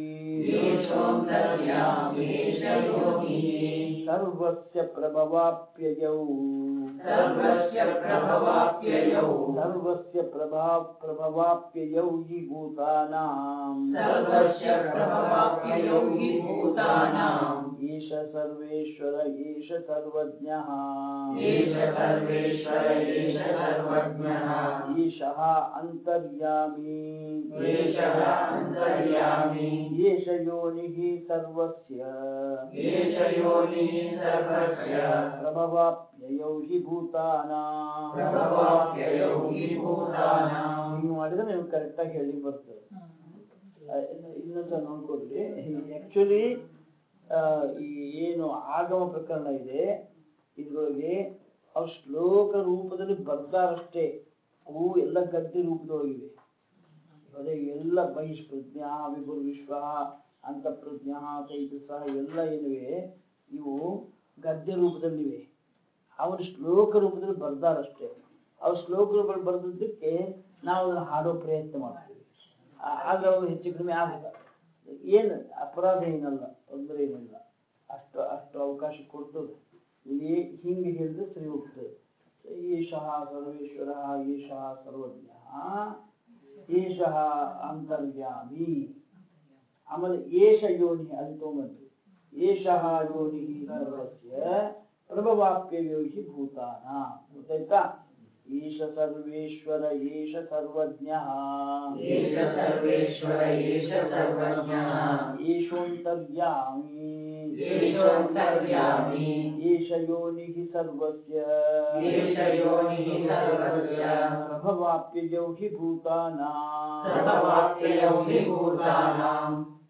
ಏಷೋऽन्तರ್ಯಾಮ್ ಏಷ ಯೋನಿಃ ಸರ್ವಸ್ಯ ಪ್ರಭವಾಪ್ಯಯೌ ಸರ್ವಸ್ಯ ಪ್ರಭವಾಪ್ಯಯೌ ಸರ್ವಸ್ಯ ಪ್ರಭಾ ಪ್ರಭವಾಪ್ಯಯೌ ಹಿ ಭೂತಾನಾಂ ಸರ್ವಸ್ಯ ಪ್ರಭವಾಪ್ಯಯೌ हि ಭೂತಾನಾಂ ಈಶ ಸರ್ವೇಶ್ವರ ಏಷ ಸರ್ವಜ್ಞಃ ಏಷ ಸರ್ವೇಶ್ವರ ಏಷ ಸರ್ವಜ್ಞಃ ಈಶಃ ಅಂತರ್ಯಾಮಿ ಏಷಃ ಅಂತರ್ಯಾಮಿ ಏಷ ಯೋನಿಃ ಸರ್ವಸ್ಯ ಏಷ ಯೋನಿಃ ಸರ್ವಸ್ಯ ಪ್ರಭವಾಪ್ಯಯೌ ಹಿ ಭೂತಾನಾಂ ಪ್ರಭವಾಪ್ಯಯೌ हि ಭೂತಾನಾಂ ಹಿಂಗ್ ಮಾಡಿದ್ರೆ ನೀವು ಕರೆಕ್ಟಾಗಿ ಹೇಳಿ ಬರ್ತದೆ ಇನ್ನೊಂದ್ಸಲ ನೋಡ್ಕೊಡ್ರಿ ಆಕ್ಚುಲಿ ಈ ಏನು ಆಗಮ ಪ್ರಕರಣ ಇದೆ ಇದ್ರೊಳಗೆ ಅವು ಶ್ಲೋಕ ರೂಪದಲ್ಲಿ ಬರ್ತಾರಷ್ಟೇ ಅವು ಎಲ್ಲ ಗದ್ಯ ರೂಪದೊಳಗಿವೆ ಅದೇ ಎಲ್ಲ ಬಹಿಷ್ಪ್ರಜ್ಞ ವಿಭುರ್ ವಿಶ್ವ ಅಂತಃಪ್ರಜ್ಞ ಚೈತಸ ಎಲ್ಲ ಏನಿವೆ ಇವು ಗದ್ಯ ರೂಪದಲ್ಲಿವೆ ಅವನು ಶ್ಲೋಕ ರೂಪದಲ್ಲಿ ಬರ್ದಾರಷ್ಟೇ ಅವ್ರು ಶ್ಲೋಕ ರೂಪದಲ್ಲಿ ಬರೆದದ್ದಕ್ಕೆ ನಾವು ಅದನ್ನ ಹಾಡೋ ಪ್ರಯತ್ನ ಮಾಡ್ತೀವಿ ಆ- ಆಗ ಅವು ಹೆಚ್ಚು ಕಡಿಮೆ ಆಗುತ್ತೆ ಏನು ಅಪರಾಧ ಏನಲ್ಲ ತೊಂದರೆ ಏನಿಲ್ಲ ಅಷ್ಟು ಅಷ್ಟು ಅವಕಾಶ ಕೊಡ್ತದೆ ಇಲ್ಲಿ ಹಿಂಗೆ ಹೇಳಿದ್ರೆ ಸರಿ ಹೋಗ್ತದೆ ಈಶಃ ಸರ್ವೇಶ್ವರ ಈಶಃ ಸರ್ವಜ್ಞ ಈಶಃ ಅಂತರ್ಯಾಮಿ ಆಮೇಲೆ ಏಷ ಯೋನಿ ಅಲ್ಲಿ ತಗೊಂಡ್ಬಂದ್ರಿ ಏಷಃ ಯೋನಿ ಸರ್ವಸ್ಯ ಪ್ರಭವಾಪ್ಯ ಯೋಗಿ ಭೂತಾನ ಗೊತ್ತಾಯ್ತಾ ಈಶ ಸರ್ವೇಶ್ವರ ಏಷ ಸರ್ವಜ್ಞ ಏಷ ಸರ್ವೇಶ್ವರ ಏಷ ಸರ್ವಜ್ಞಃ ಈಶೋಂತರ್ಯಾಮಿ ಏಷೋऽन्तर्यामी ಈಶ ಯೋನಿ ಸರ್ವಸ್ಯ ಏಷ ಯೋನಿಃ ಸರ್ವಸ್ಯ ಪ್ರಭವಾಪ್ಯ ಯೋಗಿ ಭೂತಾನ ಪ್ರಭವಾಪ್ಯಯೌ हि ಭೂತಾನಾಂ